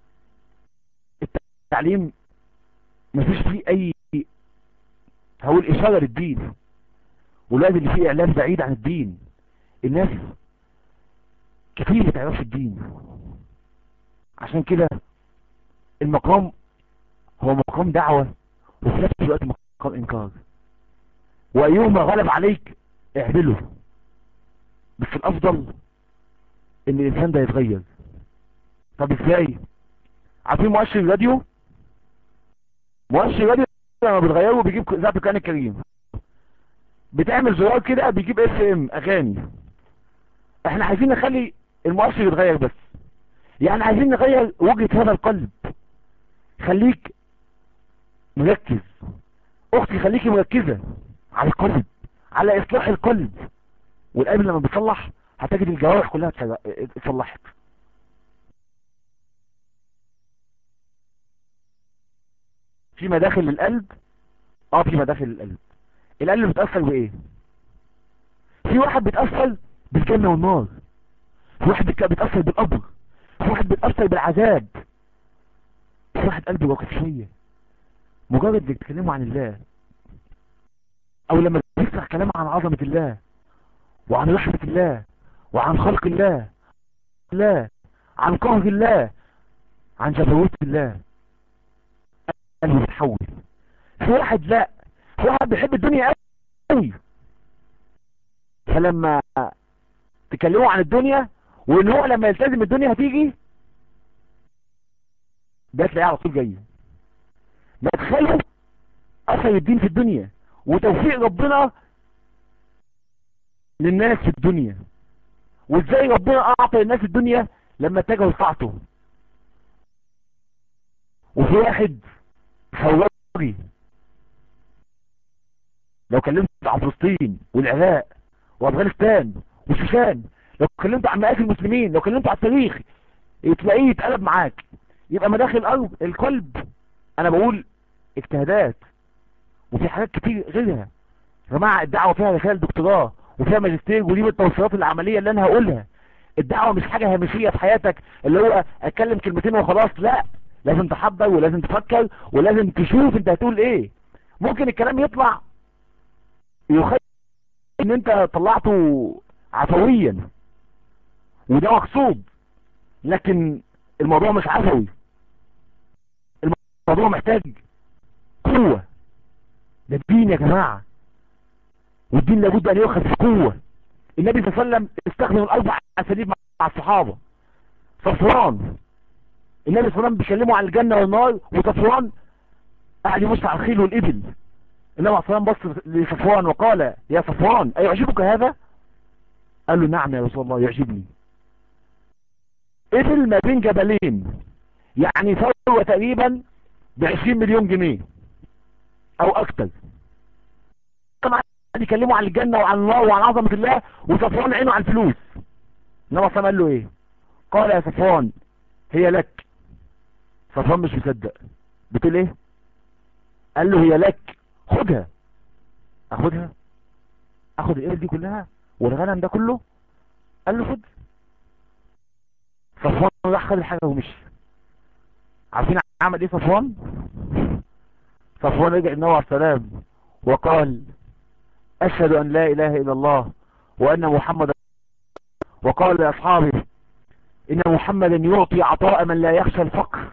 التعليم مفيش فيه اي هقول اشارة للدين والوقت اللي فيه اعلام بعيد عن الدين الناس كتير ما تعرفش الدين عشان كده المقام هو مقام دعوة وفي نفس الوقت مقام انكار وايهما غلب عليك اعمله بس الافضل ان الانسان ده يتغير طب ازاي عارفين مؤشر الراديو مؤشر الراديو لما بتغيره بيجيب ذات القرآن الكريم بتعمل زرار كده بيجيب اف ام اغاني احنا عايزين نخلي المؤشر يتغير بس يعني عايزين نغير وجهة هذا القلب خليك مركز اختي خليكي مركزة على القلب على اصلاح القلب والقلب لما بيصلح هتجد الجوارح كلها اتصلحت في مداخل للقلب اه في مداخل للقلب القلب بيتأثر بايه في واحد بيتأثر بالجنة والنار في واحد بيتأثر بالقبر في واحد بيتأثر بالعذاب في واحد قلبه واقف شوية مجرد بيتكلموا عن الله او لما بيسمع كلام عن عظمة الله وعن رحمة الله وعن خلق الله الله عن قهر الله عن جبروت الله قلبه بيتحول في واحد لا في واحد بيحب الدنيا قوي فلما تكلموا عن الدنيا وان هو لما يلتزم الدنيا هتيجي ده تلاقيه على طول جاي مدخله اثر الدين في الدنيا وتوفيق ربنا للناس في الدنيا وازاي ربنا اعطى الناس الدنيا لما اتجهوا لطاعته وفي واحد فوري لو كلمت عن فلسطين والعراق وافغانستان والشيشان لو كلمت عن مآسي المسلمين لو كلمت عن التاريخ تلاقيه يتقلب معاك يبقى مداخل القلب القلب انا بقول اجتهادات وفي حاجات كتير غيرها يا جماعه الدعوه فيها رسائل دكتوراه وفيها ماجستير ودي من التوصيات العمليه اللي انا هقولها الدعوه مش حاجه هامشيه في حياتك اللي هو اتكلم كلمتين وخلاص لا لازم تحضر ولازم تفكر ولازم تشوف انت هتقول ايه ممكن الكلام يطلع يخيل ان انت طلعته عفويا وده مقصود لكن الموضوع مش عفوي الموضوع محتاج قوة ده الدين يا جماعة والدين لابد ان يؤخذ في قوة النبي صلى الله عليه وسلم استخدم الاربع اساليب مع الصحابة صفوان النبي صلى الله عليه وسلم بيكلموا عن الجنة والنار وصفوان قاعد يبص على الخيل والابل النبي عليه الصلاة بص لصفوان وقال يا صفوان أيعجبك هذا قال له نعم يا رسول الله يعجبني ابل ما بين جبلين يعني ثروة تقريبا بعشرين مليون جنيه او اكتر طبعا يكلموا عن الجنة وعن الله وعن عظمة الله وصفوان عينه على الفلوس انما صفوان قال له ايه قال يا صفوان هي لك صفوان مش مصدق بتقول ايه قال له هي لك خدها اخدها اخد الابل دي كلها والغنم ده كله قال له خد صفوان راح خد الحاجه ومشي عارفين عمل ايه صفوان صفوان رجع النبي عليه السلام وقال اشهد ان لا اله الا الله وان محمدا وقال لاصحابه ان محمدا يعطي عطاء من لا يخشى الفقر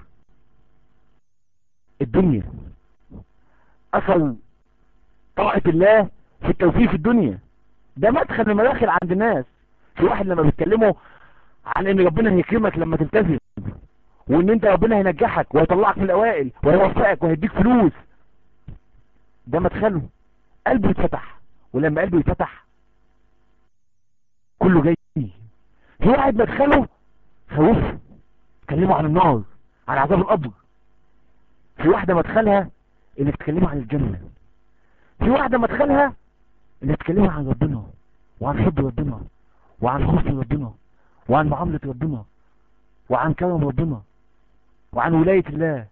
الدنيا اصل طاعة الله في التوفيق في الدنيا ده مدخل من مداخل عند الناس في واحد لما بيتكلموا عن ان ربنا هيكرمك لما تلتزم وان انت ربنا هينجحك وهيطلعك من الاوائل وهيوفقك وهيديك فلوس ده مدخله قلبه يتفتح ولما قلبه يتفتح كله جاي في واحد مدخله خوفه تكلموا عن النار عن عذاب القبر في واحدة مدخلها انك تكلموا عن الجنة في واحدة مدخلها انك تكلموا عن ربنا وعن حب ربنا وعن خوف ربنا وعن معاملة ربنا وعن كرم ربنا وعن ولاية الله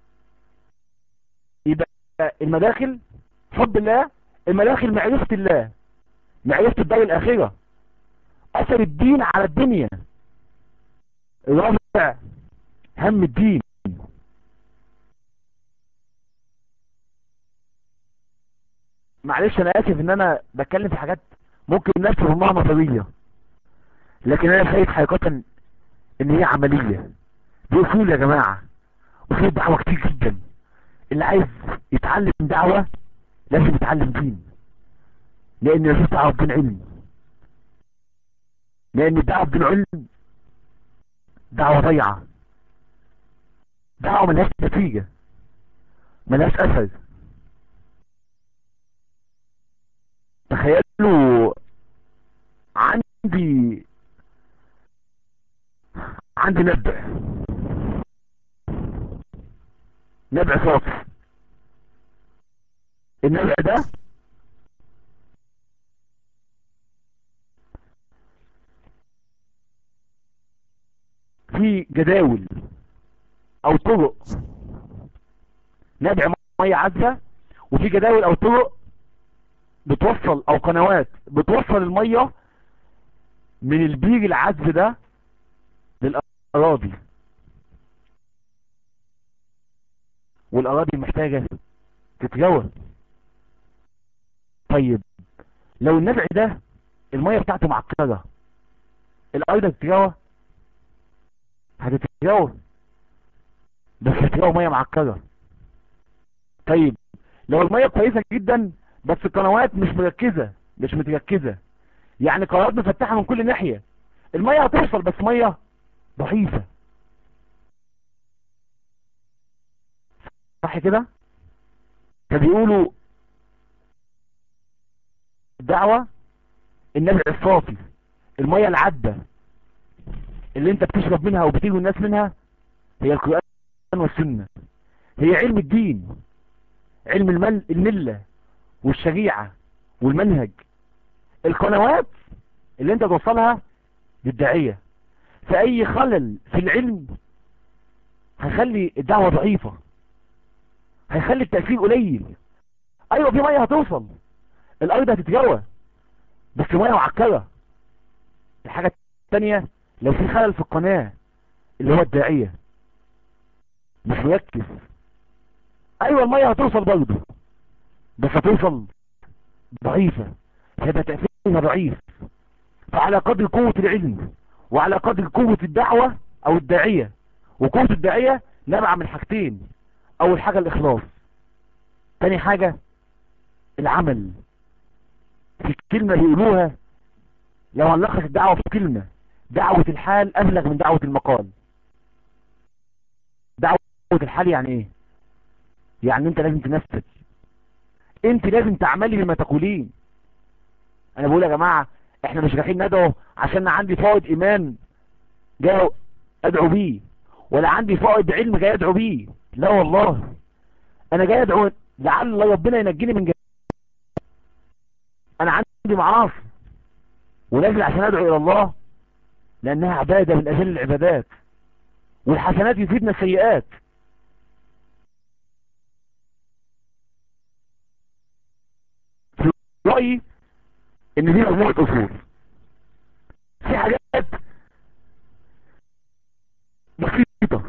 يبقى المداخل حب الله المداخل معرفة الله معرفة الدار الآخرة أثر الدين على الدنيا الرابع هم الدين معلش انا اسف ان انا بتكلم في حاجات ممكن الناس تفهمها نظريه لكن انا شايف حقيقه ان هي عمليه دي اصول يا جماعه اصول دعوه كتير جدا اللي عايز يتعلم دعوه لازم يتعلم دين لان مفيش دعوه بدون علم لان الدعوه بدون علم دعوه ضيعه دعوه ملهاش نتيجه ملهاش اثر تخيلوا عندي عندي نبع نبع صافي النبع ده في جداول او طرق نبع ميه عذبه وفي جداول او طرق بتوصل او قنوات بتوصل المية من البير العذب ده للأراضي والأراضي محتاجة تتجوز طيب لو النبع ده المية بتاعته معكرة الأرض هتتجوز هتتجوز بس هتتجوز مية معكرة طيب لو المية كويسة جدا بس القنوات مش مركزة مش متركزة يعني قنوات مفتحة من كل ناحية المية هتوصل بس مية ضعيفة صح كده فبيقولوا الدعوة النبع الصافي المية العذبة اللي انت بتشرب منها وبتيجي الناس منها هي القرآن والسنة هي علم الدين علم المل الملة والشريعة والمنهج القنوات اللي انت توصلها للداعية فأي خلل في العلم هيخلي الدعوة ضعيفة هيخلي التأثير قليل ايوه في مية هتوصل الارض هتتجوى بس مية معكرة الحاجة التانية لو في خلل في القناة اللي هو الداعية مش مركز ايوه المية هتوصل برضه بس هتوصل ضعيفة هيبقى تأثيرها ضعيف فعلى قدر قوة العلم وعلى قدر قوة الدعوة او الداعية وقوة الداعية نبع من حاجتين اول حاجة الاخلاص تاني حاجة العمل في كلمة بيقولوها لو هنلخص الدعوة في كلمة دعوة الحال ابلغ من دعوة المقال دعوة الحال يعني ايه يعني انت لازم تنفذ انت لازم تعملي بما تقولين انا بقول يا جماعة احنا مش رايحين ندعو عشان عندي فائض ايمان جاي ادعو بيه ولا عندي فائض علم جاي ادعو بيه لا والله انا جاي ادعو لعل ربنا ينجيني من جهة. انا عندي معاصي ونازل عشان ادعو الى الله لانها عبادة من اجل العبادات والحسنات يفيدنا السيئات في رأيي ان دي مجموعة اصول في حاجات بسيطة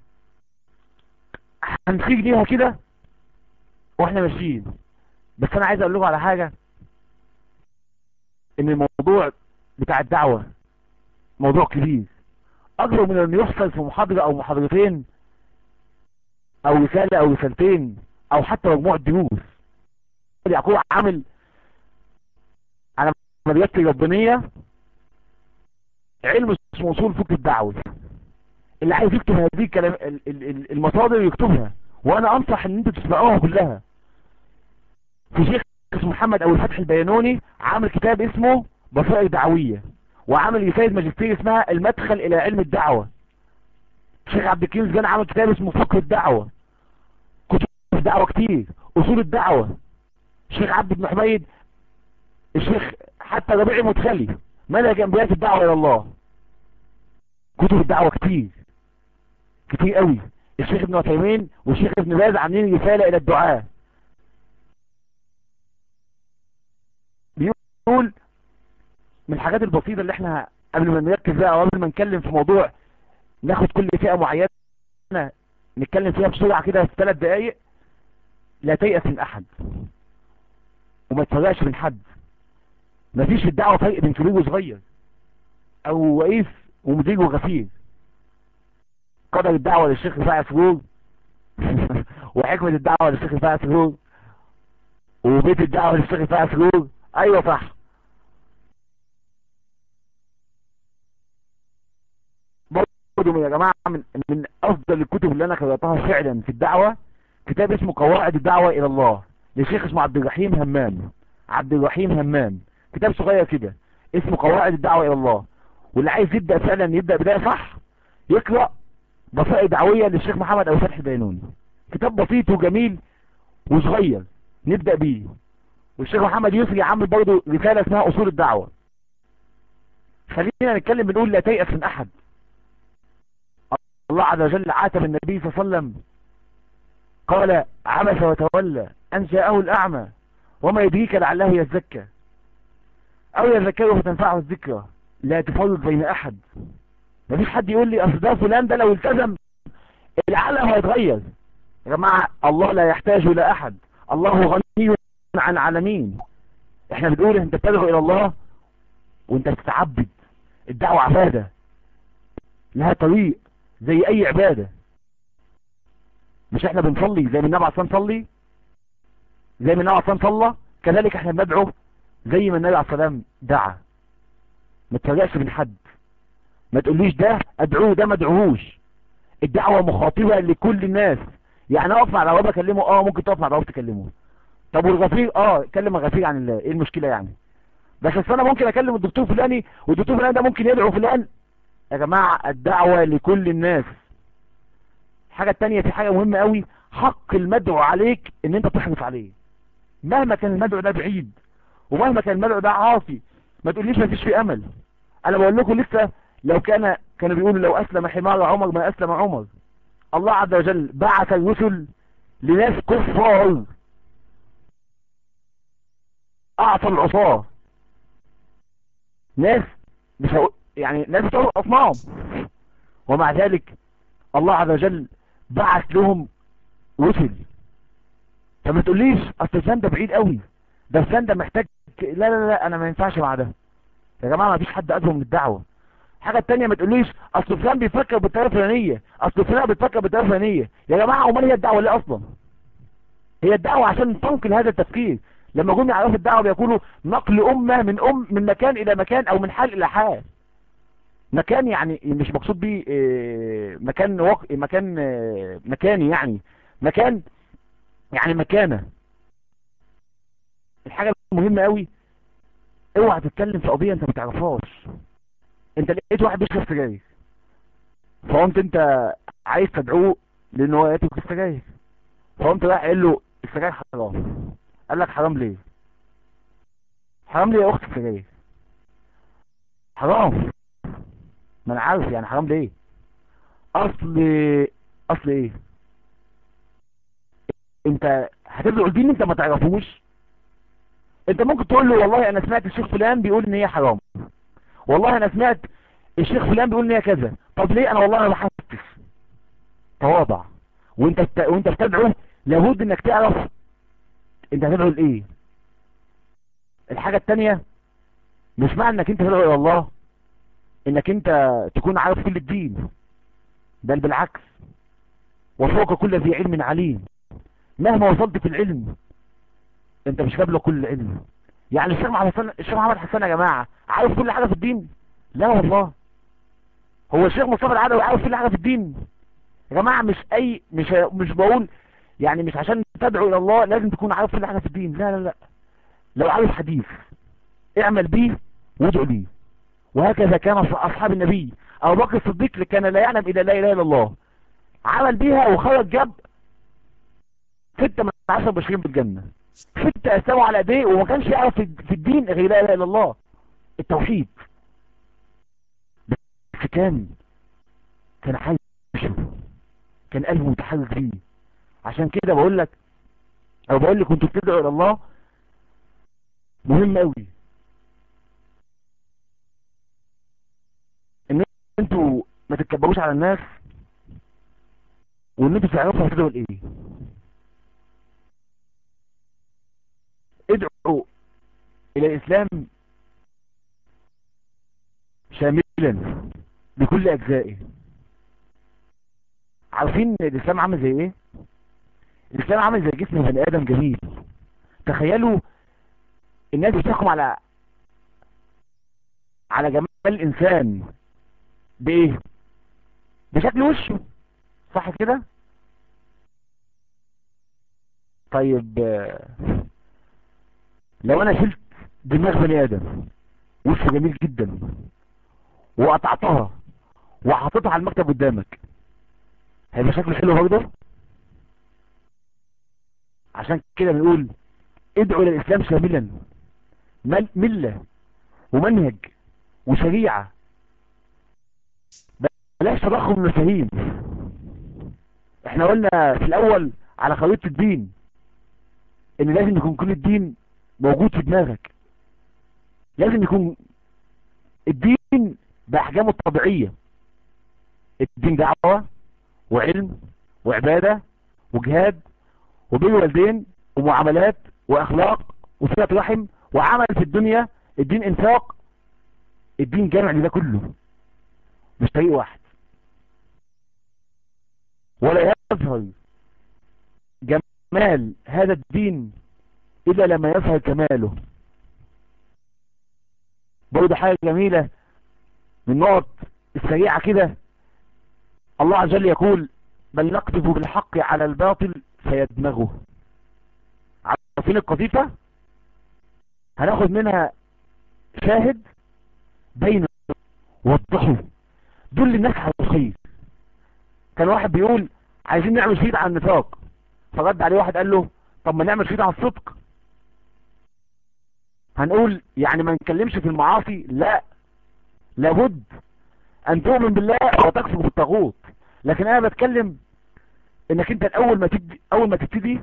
هنسيج ليها كده واحنا ماشيين بس انا عايز اقول لكم على حاجة ان الموضوع بتاع الدعوة موضوع كبير اكبر من انه يحصل في محاضرة او محاضرتين او رسالة او رسالتين او حتى مجموعة دروس يعقوب عامل على مدرسة الربانية علم اسمه اصول فقه الدعوة اللي عايز يكتب هذه الكلام المصادر يكتبها وانا انصح ان انتوا تسمعوها كلها في شيخ اسمه محمد ابو الفتح البيانوني عامل كتاب اسمه بصائر دعوية وعمل رسالة ماجستير اسمها المدخل الى علم الدعوة الشيخ عبد الكريم زجان عمل كتاب اسمه فقه الدعوة كتب الدعوة كتير اصول الدعوة الشيخ عبد بن حميد الشيخ حتى ربيعي مدخلي منهج انبياء الدعوة الى الله كتب الدعوة كتير كتير قوي الشيخ ابن عثيمين والشيخ ابن باز عاملين رسالة الى الدعاء بيقول من الحاجات البسيطة اللي احنا قبل ما نركز بقى او قبل ما نتكلم في موضوع ناخد كل فئة معينة نتكلم فيها بسرعة كده في ثلاث دقايق لا تيأس من احد وما تفرقش من حد مفيش في الدعوة فرق بين كبير وصغير او وقيف ومدير وغفير قدر الدعوة للشيخ رفاعي سرور وحكمة الدعوة للشيخ رفاعي سرور وبيت الدعوة للشيخ رفاعي سرور ايوه صح برضه يا جماعة من, من افضل الكتب اللي انا قرأتها فعلا في الدعوة كتاب اسمه قواعد الدعوة الى الله لشيخ اسمه عبد الرحيم همام عبد الرحيم همام كتاب صغير كده اسمه قواعد الدعوة الى الله واللي عايز يبدأ فعلا يبدأ بداية صح يقرأ بصائر دعوية للشيخ محمد ابو فتح البينوني كتاب بسيط وجميل وصغير نبدأ بيه والشيخ محمد يسري عامل برضه رسالة اسمها اصول الدعوة خلينا نتكلم بنقول لا تيأس من احد الله عز وجل عاتب النبي صلى الله عليه وسلم قال عبس وتولى ان جاءه الاعمى وما يدريك لعله يزكى او يذكره فتنفعه الذكرى لا تفرق بين احد مفيش حد يقول لي اصل ده فلان ده لو التزم العالم هيتغير يا جماعه الله لا يحتاج الى احد الله غني عن العالمين احنا بنقول انت تدعو الى الله وانت تتعبد الدعوة عبادة لها طريق زي اي عبادة مش احنا بنصلي زي ما النبي عليه الصلاه صلي زي ما النبي عليه الصلاه صلى كذلك احنا بندعو زي ما النبي عليه السلام دعا ما تفرقش من حد ما تقوليش ده ادعوه ده ما ادعوهوش الدعوة مخاطبة لكل الناس يعني اقف مع العرب اكلمه اه ممكن تقف مع العرب تكلمه طب والغفير اه كلم الغفير عن الله ايه المشكلة يعني بس اصل انا ممكن اكلم الدكتور فلاني والدكتور فلان ده ممكن يدعو فلان يا جماعة الدعوة لكل الناس الحاجة التانية في حاجة مهمة قوي حق المدعو عليك ان انت تحرص عليه مهما كان المدعو ده بعيد ومهما كان المدعو ده عاصي ما تقوليش ما فيش في امل انا بقول لكم لسه لو كان كانوا بيقولوا لو اسلم حمار عمر ما اسلم عمر الله عز وجل بعث الرسل لناس كفار اعطى العصاه ناس مش هقول يعني ناس بتوع اصنام ومع ذلك الله عز وجل بعث لهم رسل فما تقوليش اصل الفلان ده بعيد قوي ده الفلان ده محتاج لا لا لا انا ما ينفعش مع ده يا جماعه ما فيش حد ادعو من الدعوه الحاجه الثانيه ما تقوليش اصل فلان بيفكر بالطريقه الفلانيه اصل فلان بيفكر بالطريقه الفلانيه يا جماعه امال هي الدعوه ليه اصلا هي الدعوه عشان تنقل هذا التفكير لما جم يعرفوا الدعوه بيقولوا نقل امه من ام من مكان الى مكان او من حال الى حال مكان يعني مش مقصود بيه مكان وق... مكان مكاني يعني مكان يعني مكانه الحاجه المهمه قوي اوعى تتكلم في قضيه انت ما تعرفهاش انت لقيت واحد بيشرب سجاير فقمت انت عايز تدعوه لان هو يترك السجاير فقمت رايح قال له السجاير حرام قال لك حرام ليه حرام ليه يا اخت السجاير حرام ما انا عارف يعني حرام ليه اصل اصل ايه انت هتدعو لدين انت ما تعرفوش انت ممكن تقول له والله انا سمعت الشيخ فلان بيقول ان هي حرام والله انا سمعت الشيخ فلان بيقول ان هي كذا طب ليه انا والله انا بحسس تواضع وانت بت... وانت بتدعو لابد انك تعرف انت هتدعو لايه الحاجة التانية مش معنى انك انت تدعو الى الله انك انت تكون عارف كل الدين بل بالعكس وفوق كل ذي علم عليم مهما وصلت في العلم انت مش قابله كل العلم يعني الشيخ محمد حسن الشيخ محمد حسن يا جماعة عارف كل حاجة في الدين لا والله هو الشيخ مصطفى العدوي عارف كل حاجة في الدين يا جماعة مش اي مش مش بقول يعني مش عشان تدعو الى الله لازم تكون عارف كل حاجة في الدين لا لا لا لو عارف حديث اعمل بيه وادعو بيه وهكذا كان اصحاب النبي ابو بكر الصديق كان لا يعلم الا لا اله الا الله عمل بيها وخرج جاب ستة من عشر بشرين بالجنة ستة اسلموا على ايديه وما كانش يعرف في الدين غير لا اله الا الله التوحيد بس كان كان عايشه كان قلبه متحرك بيه عشان كده بقول لك او بقول لك كنتوا بتدعوا الى الله مهم قوي ان انتوا ما تتكبروش على الناس وان انتوا تعرفوا هتدعوا لايه ادعوا الى الاسلام شاملا بكل اجزائه عارفين الاسلام عامل زي ايه الاسلام عامل زي جسم بني ادم جميل تخيلوا الناس بتحكم على على جمال الانسان بايه بشكل وشه صح كده طيب لو انا شلت دماغ بني ادم وشه جميل جدا وقطعتها وحطيتها على المكتب قدامك هيبقى شكله حلو برضه عشان كده بنقول ادعوا الى الاسلام شاملا ملة ومنهج وشريعة بلاش تضخم المفاهيم احنا قلنا في الاول على خريطة الدين ان لازم يكون كل الدين موجود في دماغك لازم يكون الدين باحجامه الطبيعية الدين دعوة وعلم وعبادة وجهاد وبين والدين ومعاملات واخلاق وصلة رحم وعمل في الدنيا الدين انفاق الدين جامع لده كله مش طريق واحد ولا يظهر جمال هذا الدين الا لما يظهر كماله برضه حاجة جميلة من نقط السريعة كده الله عز وجل يقول بل نقذف بالحق على الباطل فيدمغه عارفين القذيفة هناخد منها شاهد بين وضحوا دول الناس على الخير كان واحد بيقول عايزين نعمل شهيد على النفاق فرد عليه واحد قال له طب ما نعمل شهيد على الصدق هنقول يعني ما نتكلمش في المعاصي لا لابد ان تؤمن بالله وتكفر بالطاغوت لكن انا بتكلم انك انت الاول ما تبدي اول ما تبتدي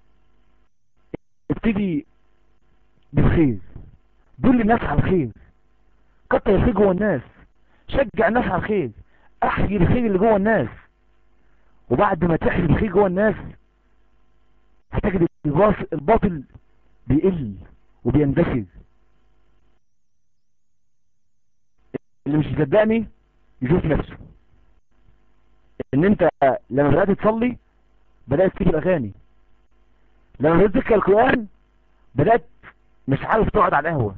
ابتدي بالخير دل الناس على الخير كتر الخير جوه الناس شجع الناس على الخير احيي الخير اللي جوه الناس وبعد ما تحيي الخير جوه الناس هتجد الباطل بيقل وبيندثر اللي مش يصدقني يشوف نفسه ان انت لما بدأت تصلي بدأت تجيب الاغاني لما بدأت تذكر القرآن بدأت مش عارف تقعد على القهوة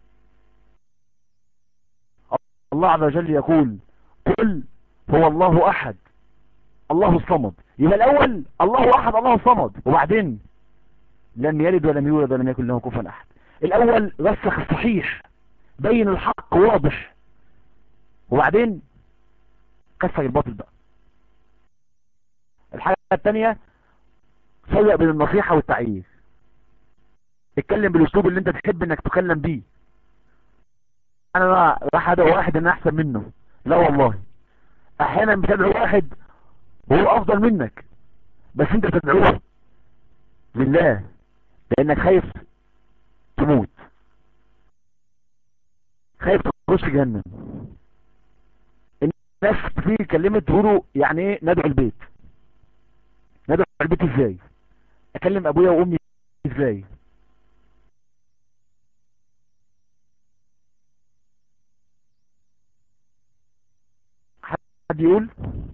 الله عز وجل يقول قل هو الله احد الله الصمد يبقى الاول الله احد الله الصمد وبعدين لم يلد ولم يولد ولم يكن له كفوا احد الاول رسخ الصحيح بين الحق واضح وبعدين كسر الباطل بقى الحاجة الثانية فرق بين النصيحة والتعيير اتكلم بالاسلوب اللي انت تحب انك تكلم بيه انا راح ادعو واحد انا احسن منه لا والله احيانا بتدعو واحد وهو افضل منك بس انت بتدعوه لله لانك خايف تموت خايف تخش جهنم الناس كتير كلمت تقولوا يعني ايه ندعو البيت ندعو البيت ازاي اكلم ابويا وامي ازاي حد يقول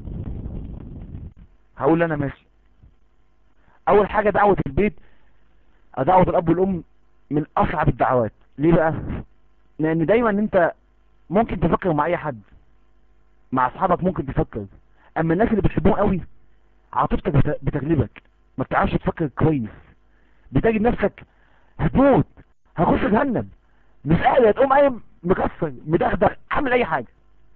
هقول انا ماشي اول حاجة دعوة البيت دعوة الاب والام من اصعب الدعوات ليه بقى لان دايما انت ممكن تفكر مع اي حد مع اصحابك ممكن تفكر اما الناس اللي بتحبهم قوي عاطفتك بتغلبك ما بتعرفش تفكر كويس بتجد نفسك هتموت هخش جهنم مش قادر تقوم قايم مكسر مدغدغ عامل اي حاجة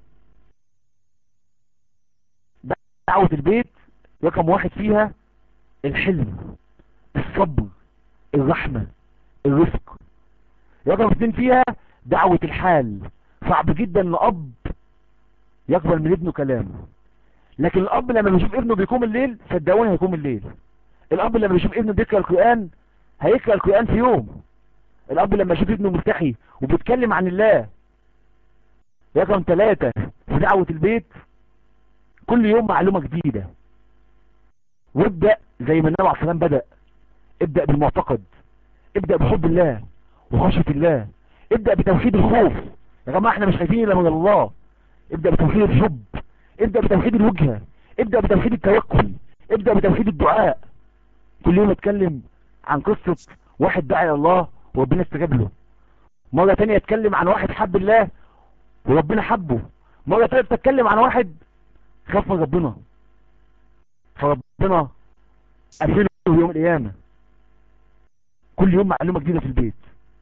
دعوة البيت رقم واحد فيها الحلم الصبر الرحمة الرفق رقم اثنين فيها دعوة الحال صعب جدا ان اب يقبل من ابنه كلامه لكن الاب لما بيشوف ابنه بيقوم الليل صدقوني هيقوم الليل الاب لما بيشوف ابنه بيقرا القران هيقرا القران في يوم الاب لما يشوف ابنه مرتخي وبيتكلم عن الله رقم ثلاثة في دعوة البيت كل يوم معلومة جديدة وابدأ زي ما النبي عليه السلام بدأ ابدأ بالمعتقد ابدأ بحب الله وخشية الله ابدأ بتوحيد الخوف يا جماعة احنا مش خايفين الا من الله ابدأ بتوحيد الحب ابدأ بتوحيد الوجهة ابدأ بتوحيد التوكل ابدأ بتوحيد الدعاء كل يوم اتكلم عن قصة واحد دعا الى الله وربنا استجاب له مرة تانية اتكلم عن واحد حب الله وربنا حبه مرة تانية تتكلم عن واحد خاف من ربنا فربنا قفله يوم القيامة كل يوم معلومة جديدة في البيت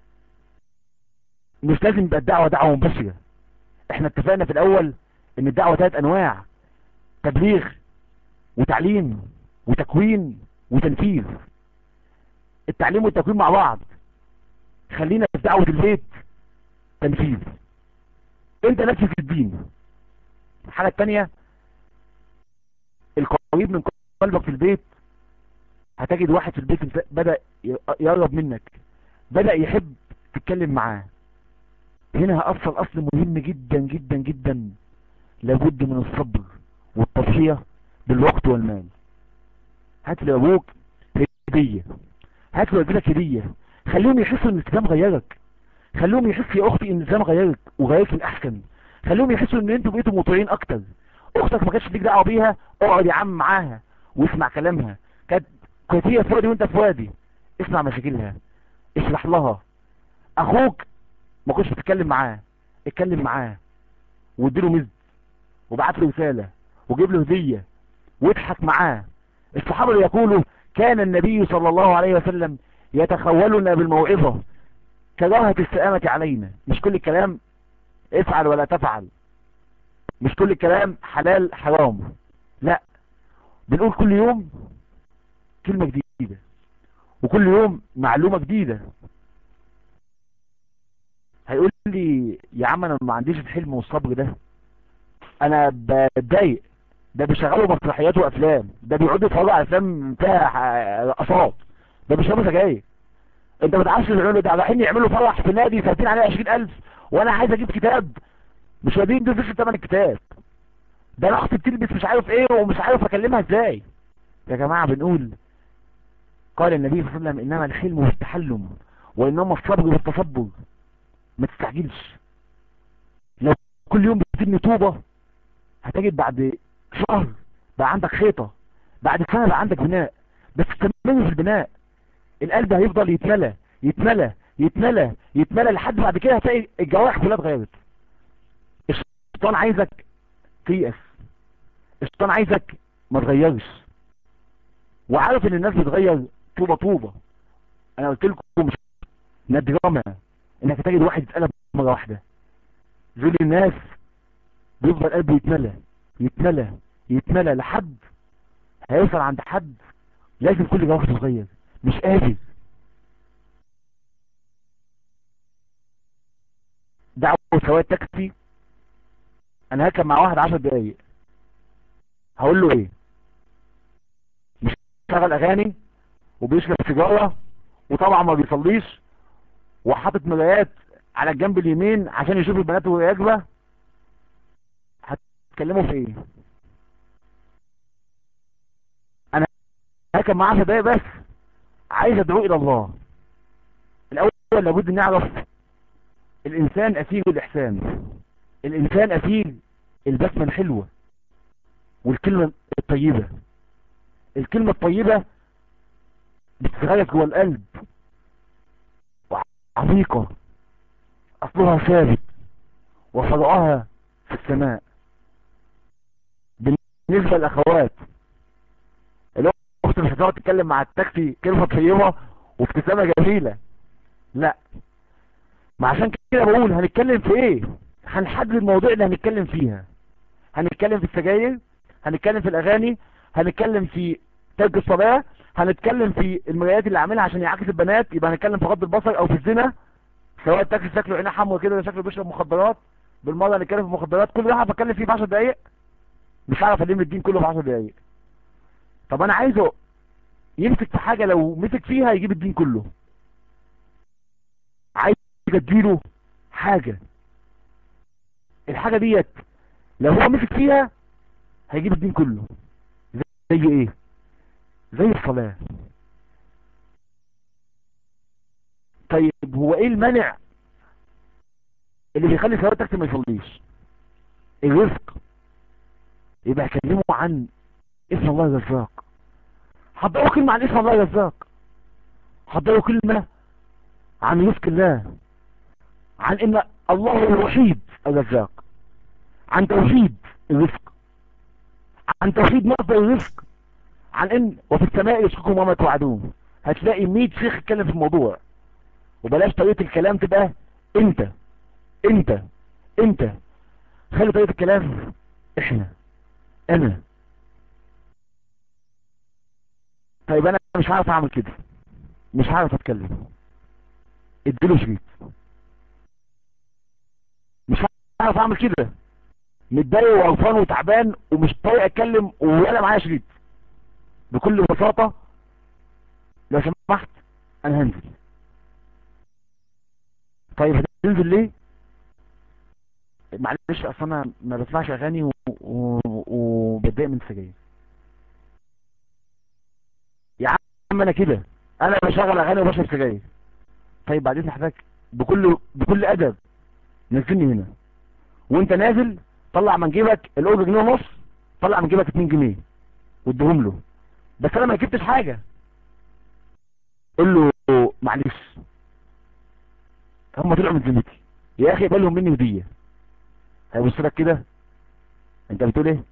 مش لازم يبقى الدعوة دعوة مباشرة احنا اتفقنا في الاول ان الدعوة ثلاث انواع تبليغ وتعليم وتكوين وتنفيذ التعليم والتكوين مع بعض خلينا في دعوة البيت تنفيذ انت نفسك في الدين الحاجة التانية القريب من قلبك في البيت هتجد واحد في البيت بدأ يقرب منك بدأ يحب تتكلم معاه هنا هأصل أصل مهم جدا جدا جدا لابد من الصبر والتضحية بالوقت والمال هات لأبوك هدية هات لوالدتك هدية خليهم يحسوا ان الاسلام غيرك خليهم يحسوا يا اختي ان الاسلام غيرك وغيرك الاحسن خليهم يحسوا ان انتوا بقيتوا مطيعين اكتر اختك ما كانتش ليك دعوه بيها اقعد يا عم معاها واسمع كلامها كانت كانت هي في وادي وانت في وادي اسمع مشاكلها اشرح لها اخوك ما كنتش بتتكلم معاه اتكلم معاه واديله مزد وبعت له رساله وجيب له هديه واضحك معاه الصحابه اللي يقولوا كان النبي صلى الله عليه وسلم يتخولنا بالموعظه كراهه السآمة علينا مش كل الكلام افعل ولا تفعل مش كل الكلام حلال حرام لا بنقول كل يوم كلمة جديدة وكل يوم معلومة جديدة هيقول لي يا عم انا ما عنديش الحلم والصبر ده انا بتضايق ده بيشغلوا مسرحيات وافلام ده بيقعدوا يتفرجوا على افلام فيها رقصات ده بيشربوا سجاير انت ما تعرفش العيال ده رايحين يعملوا فرح في نادي سالتين عليه 20000 وانا عايز اجيب كتاب مش راضيين يدوا ثمن الكتاب ده انا اختي بتلبس مش عارف ايه ومش عارف اكلمها ازاي يا جماعه بنقول قال النبي صلى الله عليه وسلم انما الحلم والتحلم وانما الصبر والتصبر ما تستعجلش لو كل يوم بتبني طوبه هتجد بعد شهر بقى عندك حيطه بعد سنه بقى عندك بناء بس استمر في البناء القلب هيفضل يتملى يتملى يتملى يتملى لحد بعد كده هتلاقي الجوارح كلها اتغيرت الشيطان عايزك تيأس الشيطان عايزك ما تغيرش وعارف ان الناس بتغير طوبة طوبة انا قلت لكم مش ندرمة انك تجد واحد يتقلب مرة واحدة ذل الناس بيفضل قلبه يتملى يتملى يتملى لحد هيوصل عند حد لازم كل جوارح تتغير مش قادر دعوة سواق تاكسي انا هركب مع واحد عشر دقايق هقول له ايه مش شغل اغاني وبيشرب سيجاره وطبعا ما بيصليش وحاطط مرايات على الجنب اليمين عشان يشوف البنات وهي راكبه هتكلموا في ايه انا هركب معاه 10 دقايق بس عايز ادعو الى الله الاول لابد نعرف الانسان اسير الاحسان الانسان اسير البسمة الحلوة والكلمة الطيبة الكلمة الطيبة بتتغير جوه القلب عميقة اصلها ثابت وفرعها في السماء بالنسبة للاخوات الاخت مش هتقعد تتكلم مع التاكسي كلمة طيبة وابتسامة جميلة لا ما عشان كده بقول هنتكلم في ايه هنحدد المواضيع اللي هنتكلم فيها هنتكلم في السجاير هنتكلم في الاغاني هنتكلم في ترك الصلاة هنتكلم في المرايات اللي عاملها عشان يعاكس البنات يبقى هنتكلم في غض البصر او في الزنا سواء التاكسي شكله عينيه حمرا كده ولا شكله بيشرب مخدرات بالمره نتكلم في المخدرات كل ده هتكلم فيه في 10 دقايق مش هعرف الم الدين كله في 10 دقايق طب انا عايزه يمسك في حاجة لو مسك فيها يجيب الدين كله عايز اديله حاجة الحاجة ديت لو هو مسك فيها هيجيب الدين كله زي ايه زي الصلاة طيب هو ايه المانع اللي بيخلي صلاة تكتب ما يصليش الرزق يبقى كلمه عن اسم الله الرزاق حضروا كلمة عن اسم الله الرزاق حضروا كلمة عن رزق الله عن ان الله هو الوحيد الرزاق عن توحيد الرزق عن توحيد مصدر الرزق عن ان وفي السماء يشككم وما توعدون هتلاقي 100 شيخ يتكلم في الموضوع وبلاش طريقة الكلام تبقى انت انت انت خلي طريقة الكلام احنا انا طيب انا مش عارف اعمل كده مش عارف اتكلم اديله شريط مش عارف اعمل كده متضايق وقرفان وتعبان ومش طايق اتكلم ولا معايا شريط بكل بساطة لو سمحت انا هنزل طيب هتنزل ليه معلش اصل انا ما بسمعش اغاني وبتضايق من السجاير يا عم انا كده انا بشغل اغاني وبشرب سجاير طيب بعد اذن حضرتك بكل بكل ادب نزلني هنا وانت نازل طلع من جيبك الاوضه جنيه ونص طلع من جيبك 2 جنيه واديهم له بس انا ما جبتش حاجه قول له معلش هم طلعوا من ذمتي يا اخي بالهم مني هديه هيبص لك كده انت بتقول ايه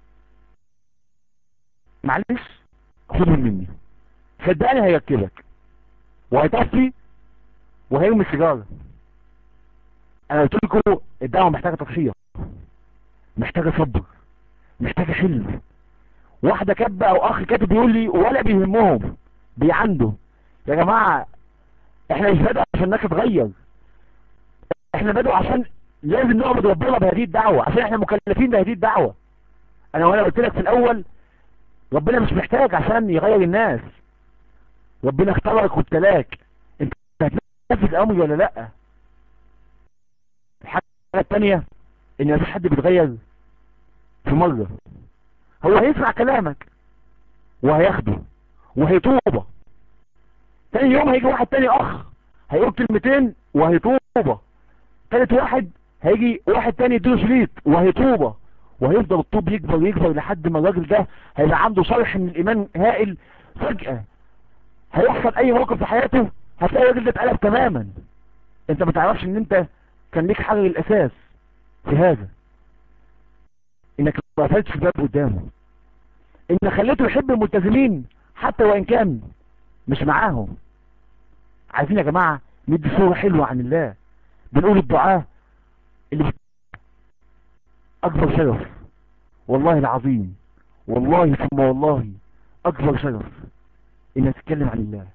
معلش خدهم مني صدقني هيركبك وهيطفي وهيرمي السيجاره انا قلت لكم الدعوه محتاجه تضحيه محتاجه صبر محتاجه حلم واحده كاتبه او اخ كاتب يقول لي ولا بيهمهم بيعنده يا جماعه احنا مش بدأ عشان الناس تتغير احنا بدأوا عشان لازم نعبد ربنا بهذه الدعوة عشان احنا مكلفين بهذه الدعوة انا وانا قلت لك في الاول ربنا مش محتاج عشان يغير الناس ربنا اختارك وابتلاك انت هتنفذ امري ولا لا الحاجة الثانية ان مفيش حد بيتغير في مرة هو هيسمع كلامك وهياخده وهيتوبه تاني يوم هيجي واحد تاني اخ هيقول كلمتين وهيتوبه تالت واحد هيجي واحد تاني يديله شريط وهيتوبه وهيفضل الطوب يكبر يكبر لحد ما الراجل ده هيبقى عنده شرح من الايمان هائل فجأة هيحصل اي موقف في حياته هتلاقي الراجل ده اتقلب تماما انت ما تعرفش ان انت كان ليك حاجة الاساس في هذا انك ما قفلتش الباب قدامه ان خليته يحب الملتزمين حتى وان كان مش معاهم عايزين يا جماعة ندي صورة حلوة عن الله بنقول الدعاء اللي بت... اكبر شرف والله العظيم والله ثم والله اكبر شرف انك تتكلم عن الله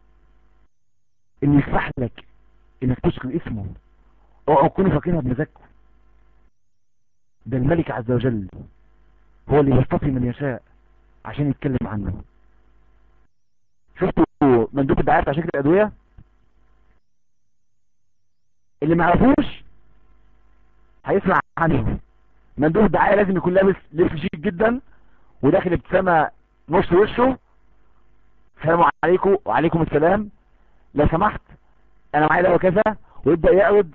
ان يسمح لك انك تذكر اسمه او تكون فاكرها بمزاجكم ده الملك عز وجل هو اللي يصطفي من يشاء عشان يتكلم عنه شفتوا مندوب الدعاية بتاع شركة الأدوية اللي ما يعرفوش هيسمع عنه مندوب الدعاية لازم يكون لابس لبس شيك جدا وداخل ابتسامة نص وشه السلام عليكم وعليكم السلام لو سمحت انا معايا دواء كذا ويبدأ يعرض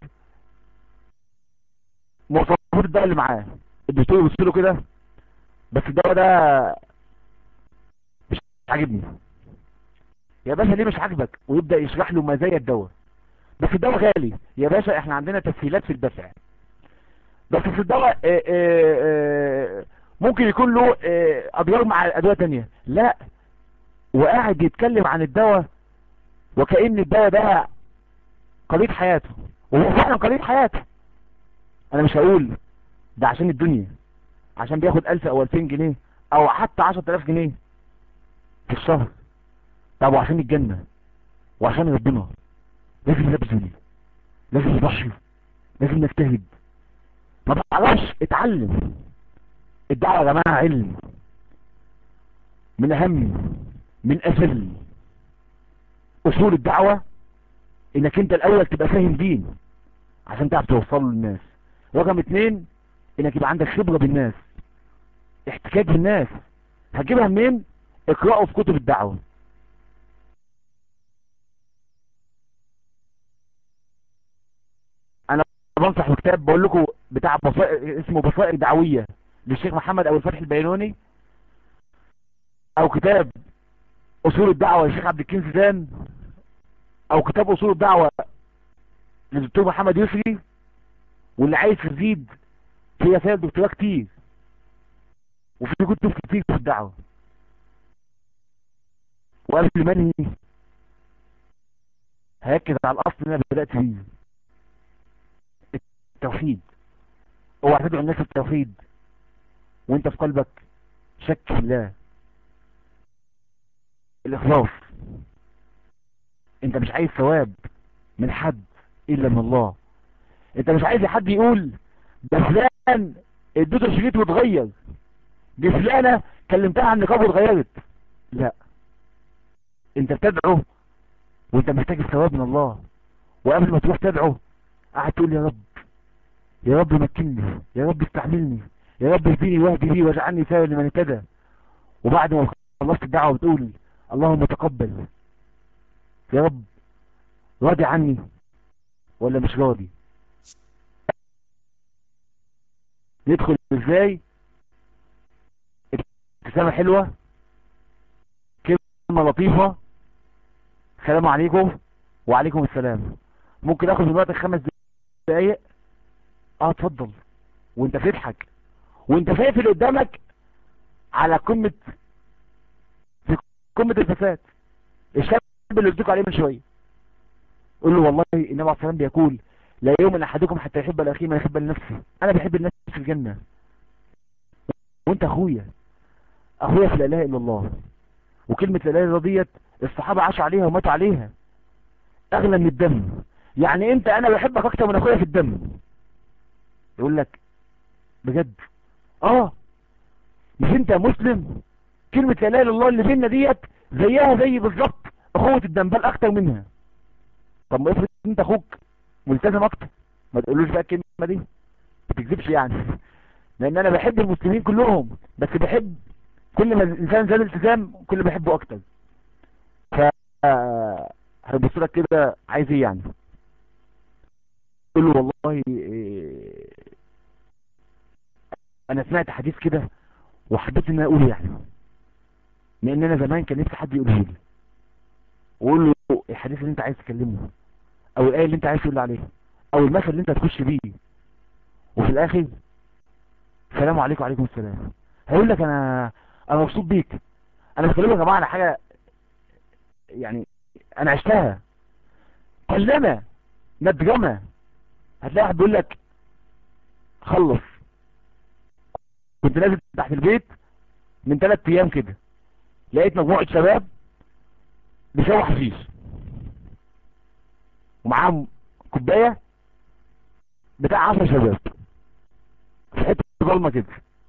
مواصفات الدواء اللي معاه الدكتور يبص له كده بس الدواء ده مش عاجبني يا باشا ليه مش عاجبك ويبدأ يشرح له مزايا الدواء بس الدواء غالي يا باشا احنا عندنا تسهيلات في الدفع بس في الدواء اه اه اه ممكن يكون له اضرار مع ادوية تانية لا وقاعد يتكلم عن الدواء وكأن الدواء ده قضية حياته وهو فعلا قليل حياته انا مش هقول ده عشان الدنيا عشان بياخد الف او الفين جنيه او حتى عشر تلاف جنيه في الشهر طب وعشان الجنة وعشان ربنا لازم نبذل لازم نضحي لازم نجتهد ما تعرفش اتعلم الدعوة يا جماعة علم من اهم من اجل اصول الدعوة انك انت الاول تبقى فاهم دين عشان تعرف توصله للناس رقم اتنين انك يبقى عندك خبرة بالناس احتكاك بالناس هتجيبها منين اقرأوا في كتب الدعوة انا بنصح بكتاب بقول لكم بتاع بصائر اسمه بصائر دعوية للشيخ محمد ابو الفتح البينوني او كتاب اصول الدعوة للشيخ عبد الكريم زيدان او كتاب اصول الدعوة للدكتور محمد يسري واللي عايز يزيد في رسائل دكتوراه كتير وفي كتب كتير في الدعوة وقبل ما انهي هركز على الاصل اللي انا بدأت فيه التوحيد اوعى تدعو الناس التوحيد وانت في قلبك شك في الله الاخلاص انت مش عايز ثواب من حد الا من الله انت مش عايز حد يقول ده فلان اديته شريط واتغير دي فلانة كلمتها عن نقاب واتغيرت لا انت بتدعو وانت محتاج الثواب من الله وقبل ما تروح تدعو قاعد تقول يا رب يا رب مكنني يا رب استعملني يا رب اهديني واهدي بي واجعلني سبب لمن اهتدى وبعد ما خلصت الدعوه بتقول اللهم تقبل يا رب راضي عني ولا مش راضي ندخل ازاي ابتسامه حلوه كلمه لطيفه السلام عليكم وعليكم السلام ممكن اخد من وقتك خمس دقايق اه اتفضل وانت بتضحك وانت شايف اللي قدامك على قمة في قمة الفساد الشاب اللي قلت عليه من شوية قول له والله النبي عليه الصلاة بيقول لا يوم ان احدكم حتى يحب الاخي ما يحب لنفسه انا بحب الناس في الجنة وانت اخويا اخويا في لا اله الا الله وكلمة لا اله الا الله ديت الصحابة عاشوا عليها وماتوا عليها اغلى من الدم يعني انت انا بحبك اكتر من اخويا في الدم يقول لك بجد اه مش انت مسلم كلمة لا اله الا الله اللي بينا ديت زيها زي بالظبط اخوة الدم بل اكتر منها طب ما افرض انت اخوك ملتزم اكتر ما تقولوش بقى الكلمة دي ما تكذبش يعني لان انا بحب المسلمين كلهم بس بحب كل ما الانسان زاد التزام كل ما بحبه اكتر ف هيبص لك كده عايز ايه يعني قول له والله إيه انا سمعت حديث كده وحبيت ان انا اقوله يعني لان انا زمان كان نفسي حد يقوله لي وقول له الحديث اللي انت عايز تكلمه او الايه اللي انت عايز تقول عليها او المثل اللي انت هتخش بيه وفي الاخر السلام عليكم وعليكم السلام هيقول لك انا انا مبسوط بيك انا بكلمك يا جماعه على حاجه يعني انا عشتها كلمه ندجمه هتلاقي واحد بيقول لك خلص كنت نازل تحت البيت من ثلاث ايام كده لقيت مجموعة شباب بيشربوا حشيش ومعاهم كوباية بتاع عشر شباب في حتة ظلمة كده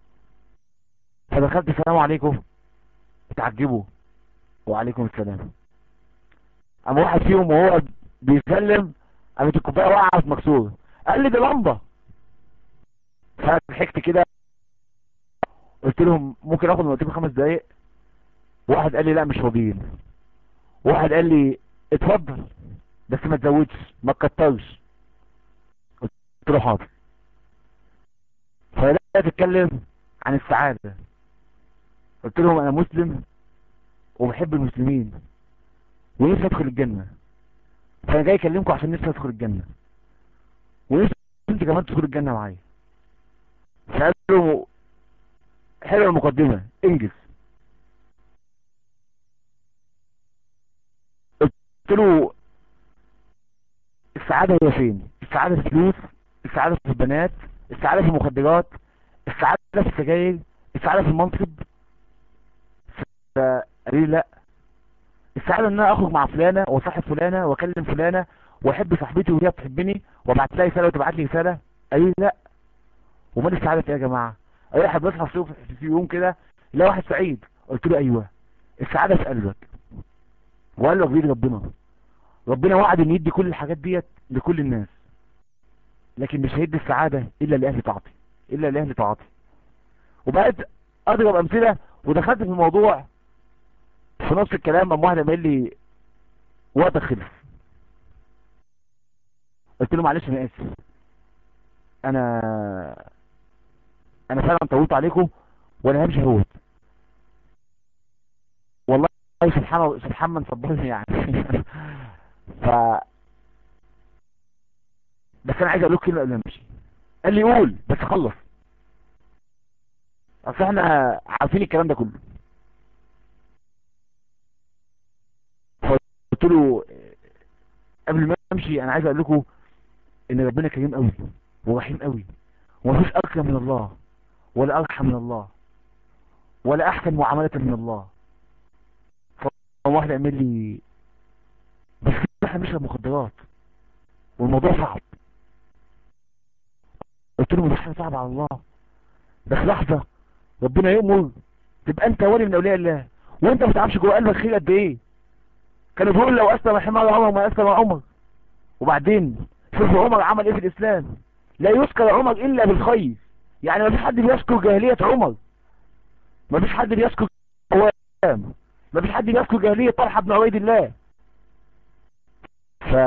فدخلت السلام عليكم اتعجبوا وعليكم السلام اما واحد فيهم وهو بيسلم قامت الكوبايه وقعت مكسوره قال لي دي لمبه فضحكت كده قلت لهم ممكن اخد من وقتكم خمس دقايق واحد قال لي لا مش فاضيين واحد قال لي اتفضل بس ما تزودش ما تكترش قلت له حاضر فبدات تتكلم عن السعاده قلت لهم انا مسلم وبحب المسلمين ونفسي ادخل الجنه فانا جاي اكلمكم عشان نفسي ادخل الجنه ونفسي انت كمان تدخل الجنه معايا فقال له حلوه المقدمه انجز قلت له السعاده هي فين السعادة في الفلوس السعادة في البنات السعادة في المخدرات السعادة في السجاير السعادة في المنصب فقال لا السعادة ان انا اخرج مع فلانة واصاحب فلانة واكلم فلانة واحب صاحبتي وهي بتحبني وابعت لها رسالة وتبعت لي رسالة قال لي لا ومال السعادة في ايه يا جماعة اي واحد بيصحى في يوم- في يوم كده لا واحد سعيد قلت له ايوه السعادة في قلبك وقال له بيد ربنا ربنا وعد ان يدي كل الحاجات ديت لكل الناس لكن مش هيدي السعادة الا لاهل طاعتي الا لاهل طاعتي وبقيت اضرب امثلة ودخلت في الموضوع في نص الكلام قام واحد قال لي وقتك خلص قلت له معلش انا اسف انا انا فعلا طولت عليكم وانا همشي اهوت والله سبحان سبحان من صبرني يعني ف بس انا عايز اقول لك كلمه قبل ما امشي قال لي قول بس خلص اصل احنا عارفين الكلام ده كله قلت له قبل ما امشي انا عايز اقول لكم ان ربنا كريم قوي ورحيم قوي ومفيش اكرم من الله ولا ارحم من الله ولا احسن معامله من الله فواحد يعمل لي بس احنا بنشرب مخدرات والموضوع صعب قلت له مفيش حاجه صعبه على الله بس لحظه ربنا يأمر تبقى انت ولي من اولياء الله وانت ما تعرفش جوه قلبك خير قد ايه كانوا بيقول لو اسلم حمار عمر ما اسلم عمر وبعدين شوفوا عمر عمل ايه في الاسلام لا يذكر عمر الا بالخير يعني ما فيش حد بيذكر جاهلية عمر ما فيش حد بيذكر قوام ما فيش حد بيذكر جاهلية طلحة بن عبيد الله ف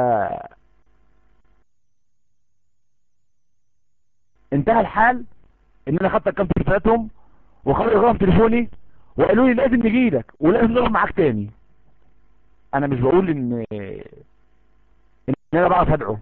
انتهى الحال ان انا خدت كام تليفوناتهم وخدوا رقم تليفوني وقالوا لي لازم نجي لك ولازم نروح معاك تاني انا مش بقول ان ان انا بعرف ادعو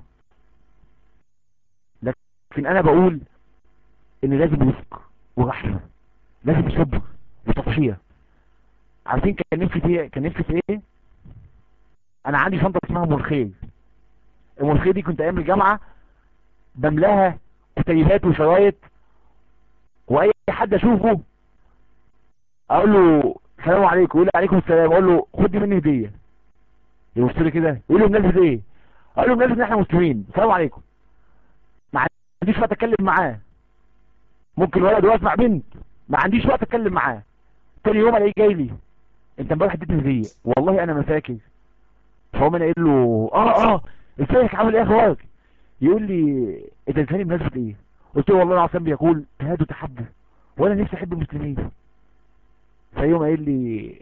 لكن انا بقول ان لازم رزق ورحمه لازم صبر وتضحيه عارفين كان نفسي في إيه؟ كان نفسي في ايه انا عندي شنطه اسمها ام الخير ام الخير دي كنت ايام الجامعه بملاها كتيبات وشرايط واي حد اشوفه اقول له السلام عليكم يقول لي عليكم السلام اقول له خد دي مني هديه يبص لي كده يقول لي بمناسبه ايه اقول له بمناسبه ان احنا مسلمين السلام عليكم ما عنديش وقت اتكلم معاه ممكن ولد واسمع بنت ما عنديش وقت اتكلم معاه تاني يوم الاقيه جاي لي انت امبارح اديتني هديه والله انا ما فاكر فهو انا قايل له اه اه ازيك عامل ايه يا اخوك يقول لي انت اديتني بمناسبه ايه قلت له والله العظيم بيقول تهادوا تحبوا وانا نفسي احب المسلمين فيوم قايل لي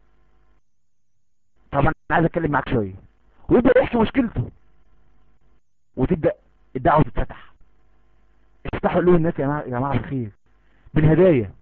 طبعا انا عايز اتكلم معاك شويه ويبدا يحكي مشكلته وتبدا الدعوه تتفتح افتحوا له الناس يا جماعه يا جماعه الخير بالهدايا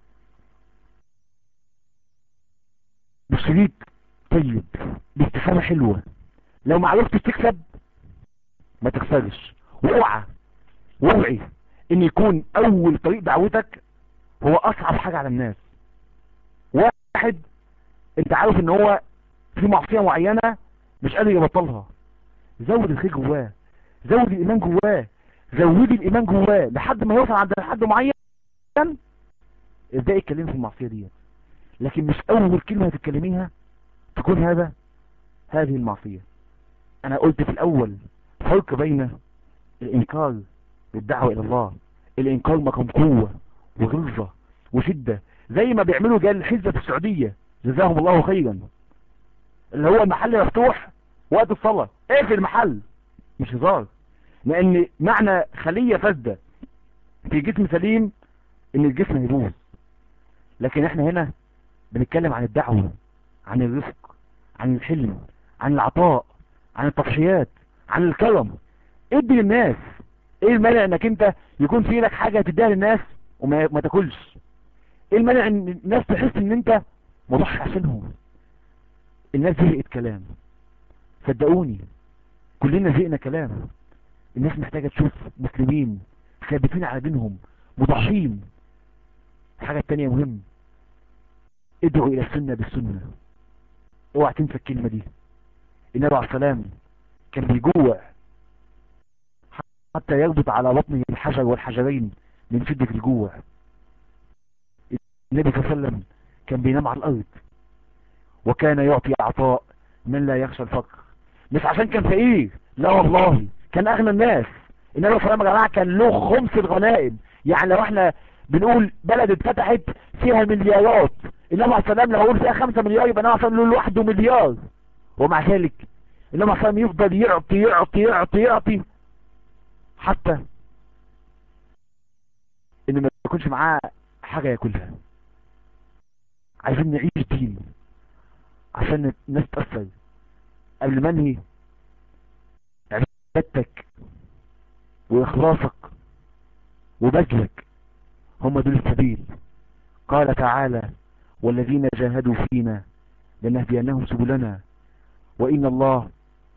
بالشريط طيب باستفامه حلوه لو ما عرفتش تكسب ما تخسرش واوعى واوعي ان يكون اول طريق دعوتك هو اصعب حاجه على الناس واحد انت عارف ان هو في معصيه معينه مش قادر يبطلها زود الخير جواه زود الايمان جواه زودي الايمان جواه لحد ما يوصل عند حد معين ابداي اتكلمي في المعصيه ديت لكن مش اول كلمه هتتكلميها تكون هذا هذه المعصيه انا قلت في الاول فرق بين الانكار والدعوه الى الله الانكار مقام قوه وغلظه وشده زي ما بيعملوا جال الحزب في السعوديه جزاهم الله خيرا اللي هو المحل مفتوح وقت الصلاه اقفل المحل مش هزار لان معنى خليه فاسده في جسم سليم ان الجسم هيبوظ لكن احنا هنا بنتكلم عن الدعوه عن الرزق عن الحلم عن العطاء عن التضحيات عن الكرم ادي للناس ايه المانع انك انت يكون في لك حاجه تديها للناس وما ما تاكلش ايه المانع ان الناس تحس ان انت مضحي عشانهم الناس زهقت كلام صدقوني كلنا زهقنا كلام الناس محتاجة تشوف مسلمين ثابتين على دينهم مضحين الحاجة التانية مهم ادعوا الى السنة بالسنة اوعى تنسى الكلمة دي النبي عليه السلام كان بيجوع حتى يربط على بطنه الحجر والحجرين من شدة الجوع النبي صلى الله عليه وسلم كان بينام على الأرض وكان يعطي عطاء من لا يخشى الفقر مش عشان كان فقير لا والله كان أغنى الناس النبي صلى الله عليه وسلم يا جماعة كان له خمس الغنائم يعني لو احنا بنقول بلد اتفتحت فيها مليارات النبي عليه السلام لو اقول فيها خمسة مليار يبقى النبي عليه السلام له لوحده مليار ومع ذلك النبي عليه السلام يفضل يعطي يعطي يعطي يعطي حتى ان ما يكونش معاه حاجة ياكلها عايزين نعيش دين عشان الناس تأثر قبل ما انهي عبادتك واخلاصك وبذلك هم دول السبيل قال تعالى والذين جاهدوا فينا لنهدينهم سبلنا وإن الله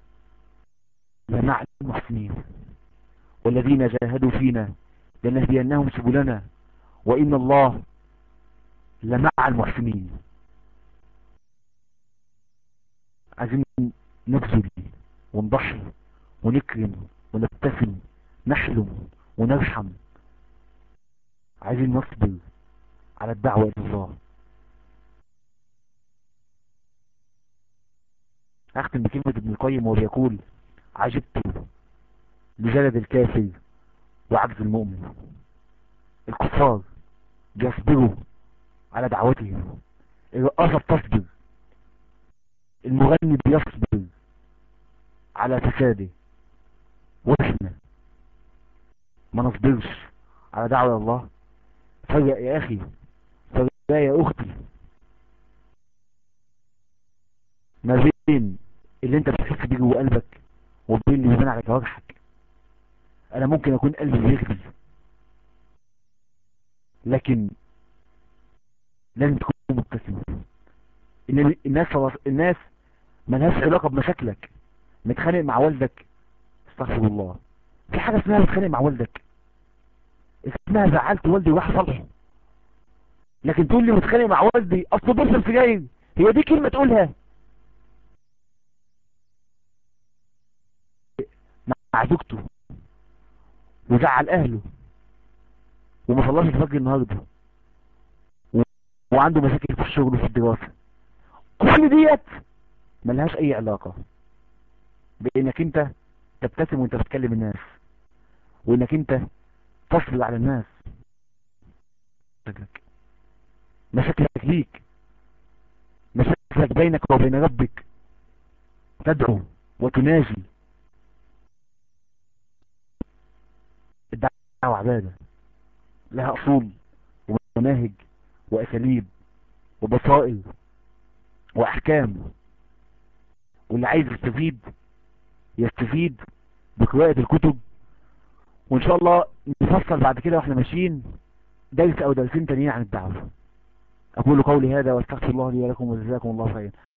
لمع المحسنين والذين جاهدوا فينا لنهدينهم سبلنا وإن الله لمع المحسنين عايزين نبذل ونضحي ونكرم ونبتسم نحلم ونرحم عايزين نصبر على الدعوة إلى الله أختم بكلمة ابن القيم وهو بيقول عجبت لجلد الكافر وعجز المؤمن الكفار بيصبروا على دعوتهم الرقاصة بتصبر المغني بيصبر على فساده واحنا ما نصبرش على دعوة الله فرق يا اخي فرق يا اختي ما بين اللي انت بتحس بيه جوه قلبك وبين اللي بيبان على جوارحك انا ممكن اكون قلبي بيغلي لكن لازم تكون مبتسم ان الناس الناس ملهاش علاقه بمشاكلك متخانق مع والدك استغفر الله في حاجه اسمها متخانق مع والدك اسمها زعلت والدي وراح صالحه لكن تقول لي متخانق مع والدي اصل بص سجاير هي دي كلمه تقولها مع زوجته وزعل اهله وما صلاش الفجر النهارده وعنده مشاكل في الشغل وفي الدراسه كل ديت ملهاش اي علاقه بانك انت تبتسم وانت بتكلم الناس وانك انت تصبر على الناس مشاكلك ليك مشاكلك بينك وبين ربك تدعو وتناجي الدعوة عبادة لها أصول ومناهج وأساليب وبصائر وأحكام واللي عايز يستفيد يستفيد بقراءة الكتب وإن شاء الله نفصل بعد كده واحنا ماشيين درس أو درسين تانيين عن الدعوة أقول قولي هذا واستغفر الله لي ولكم وجزاكم الله خيرا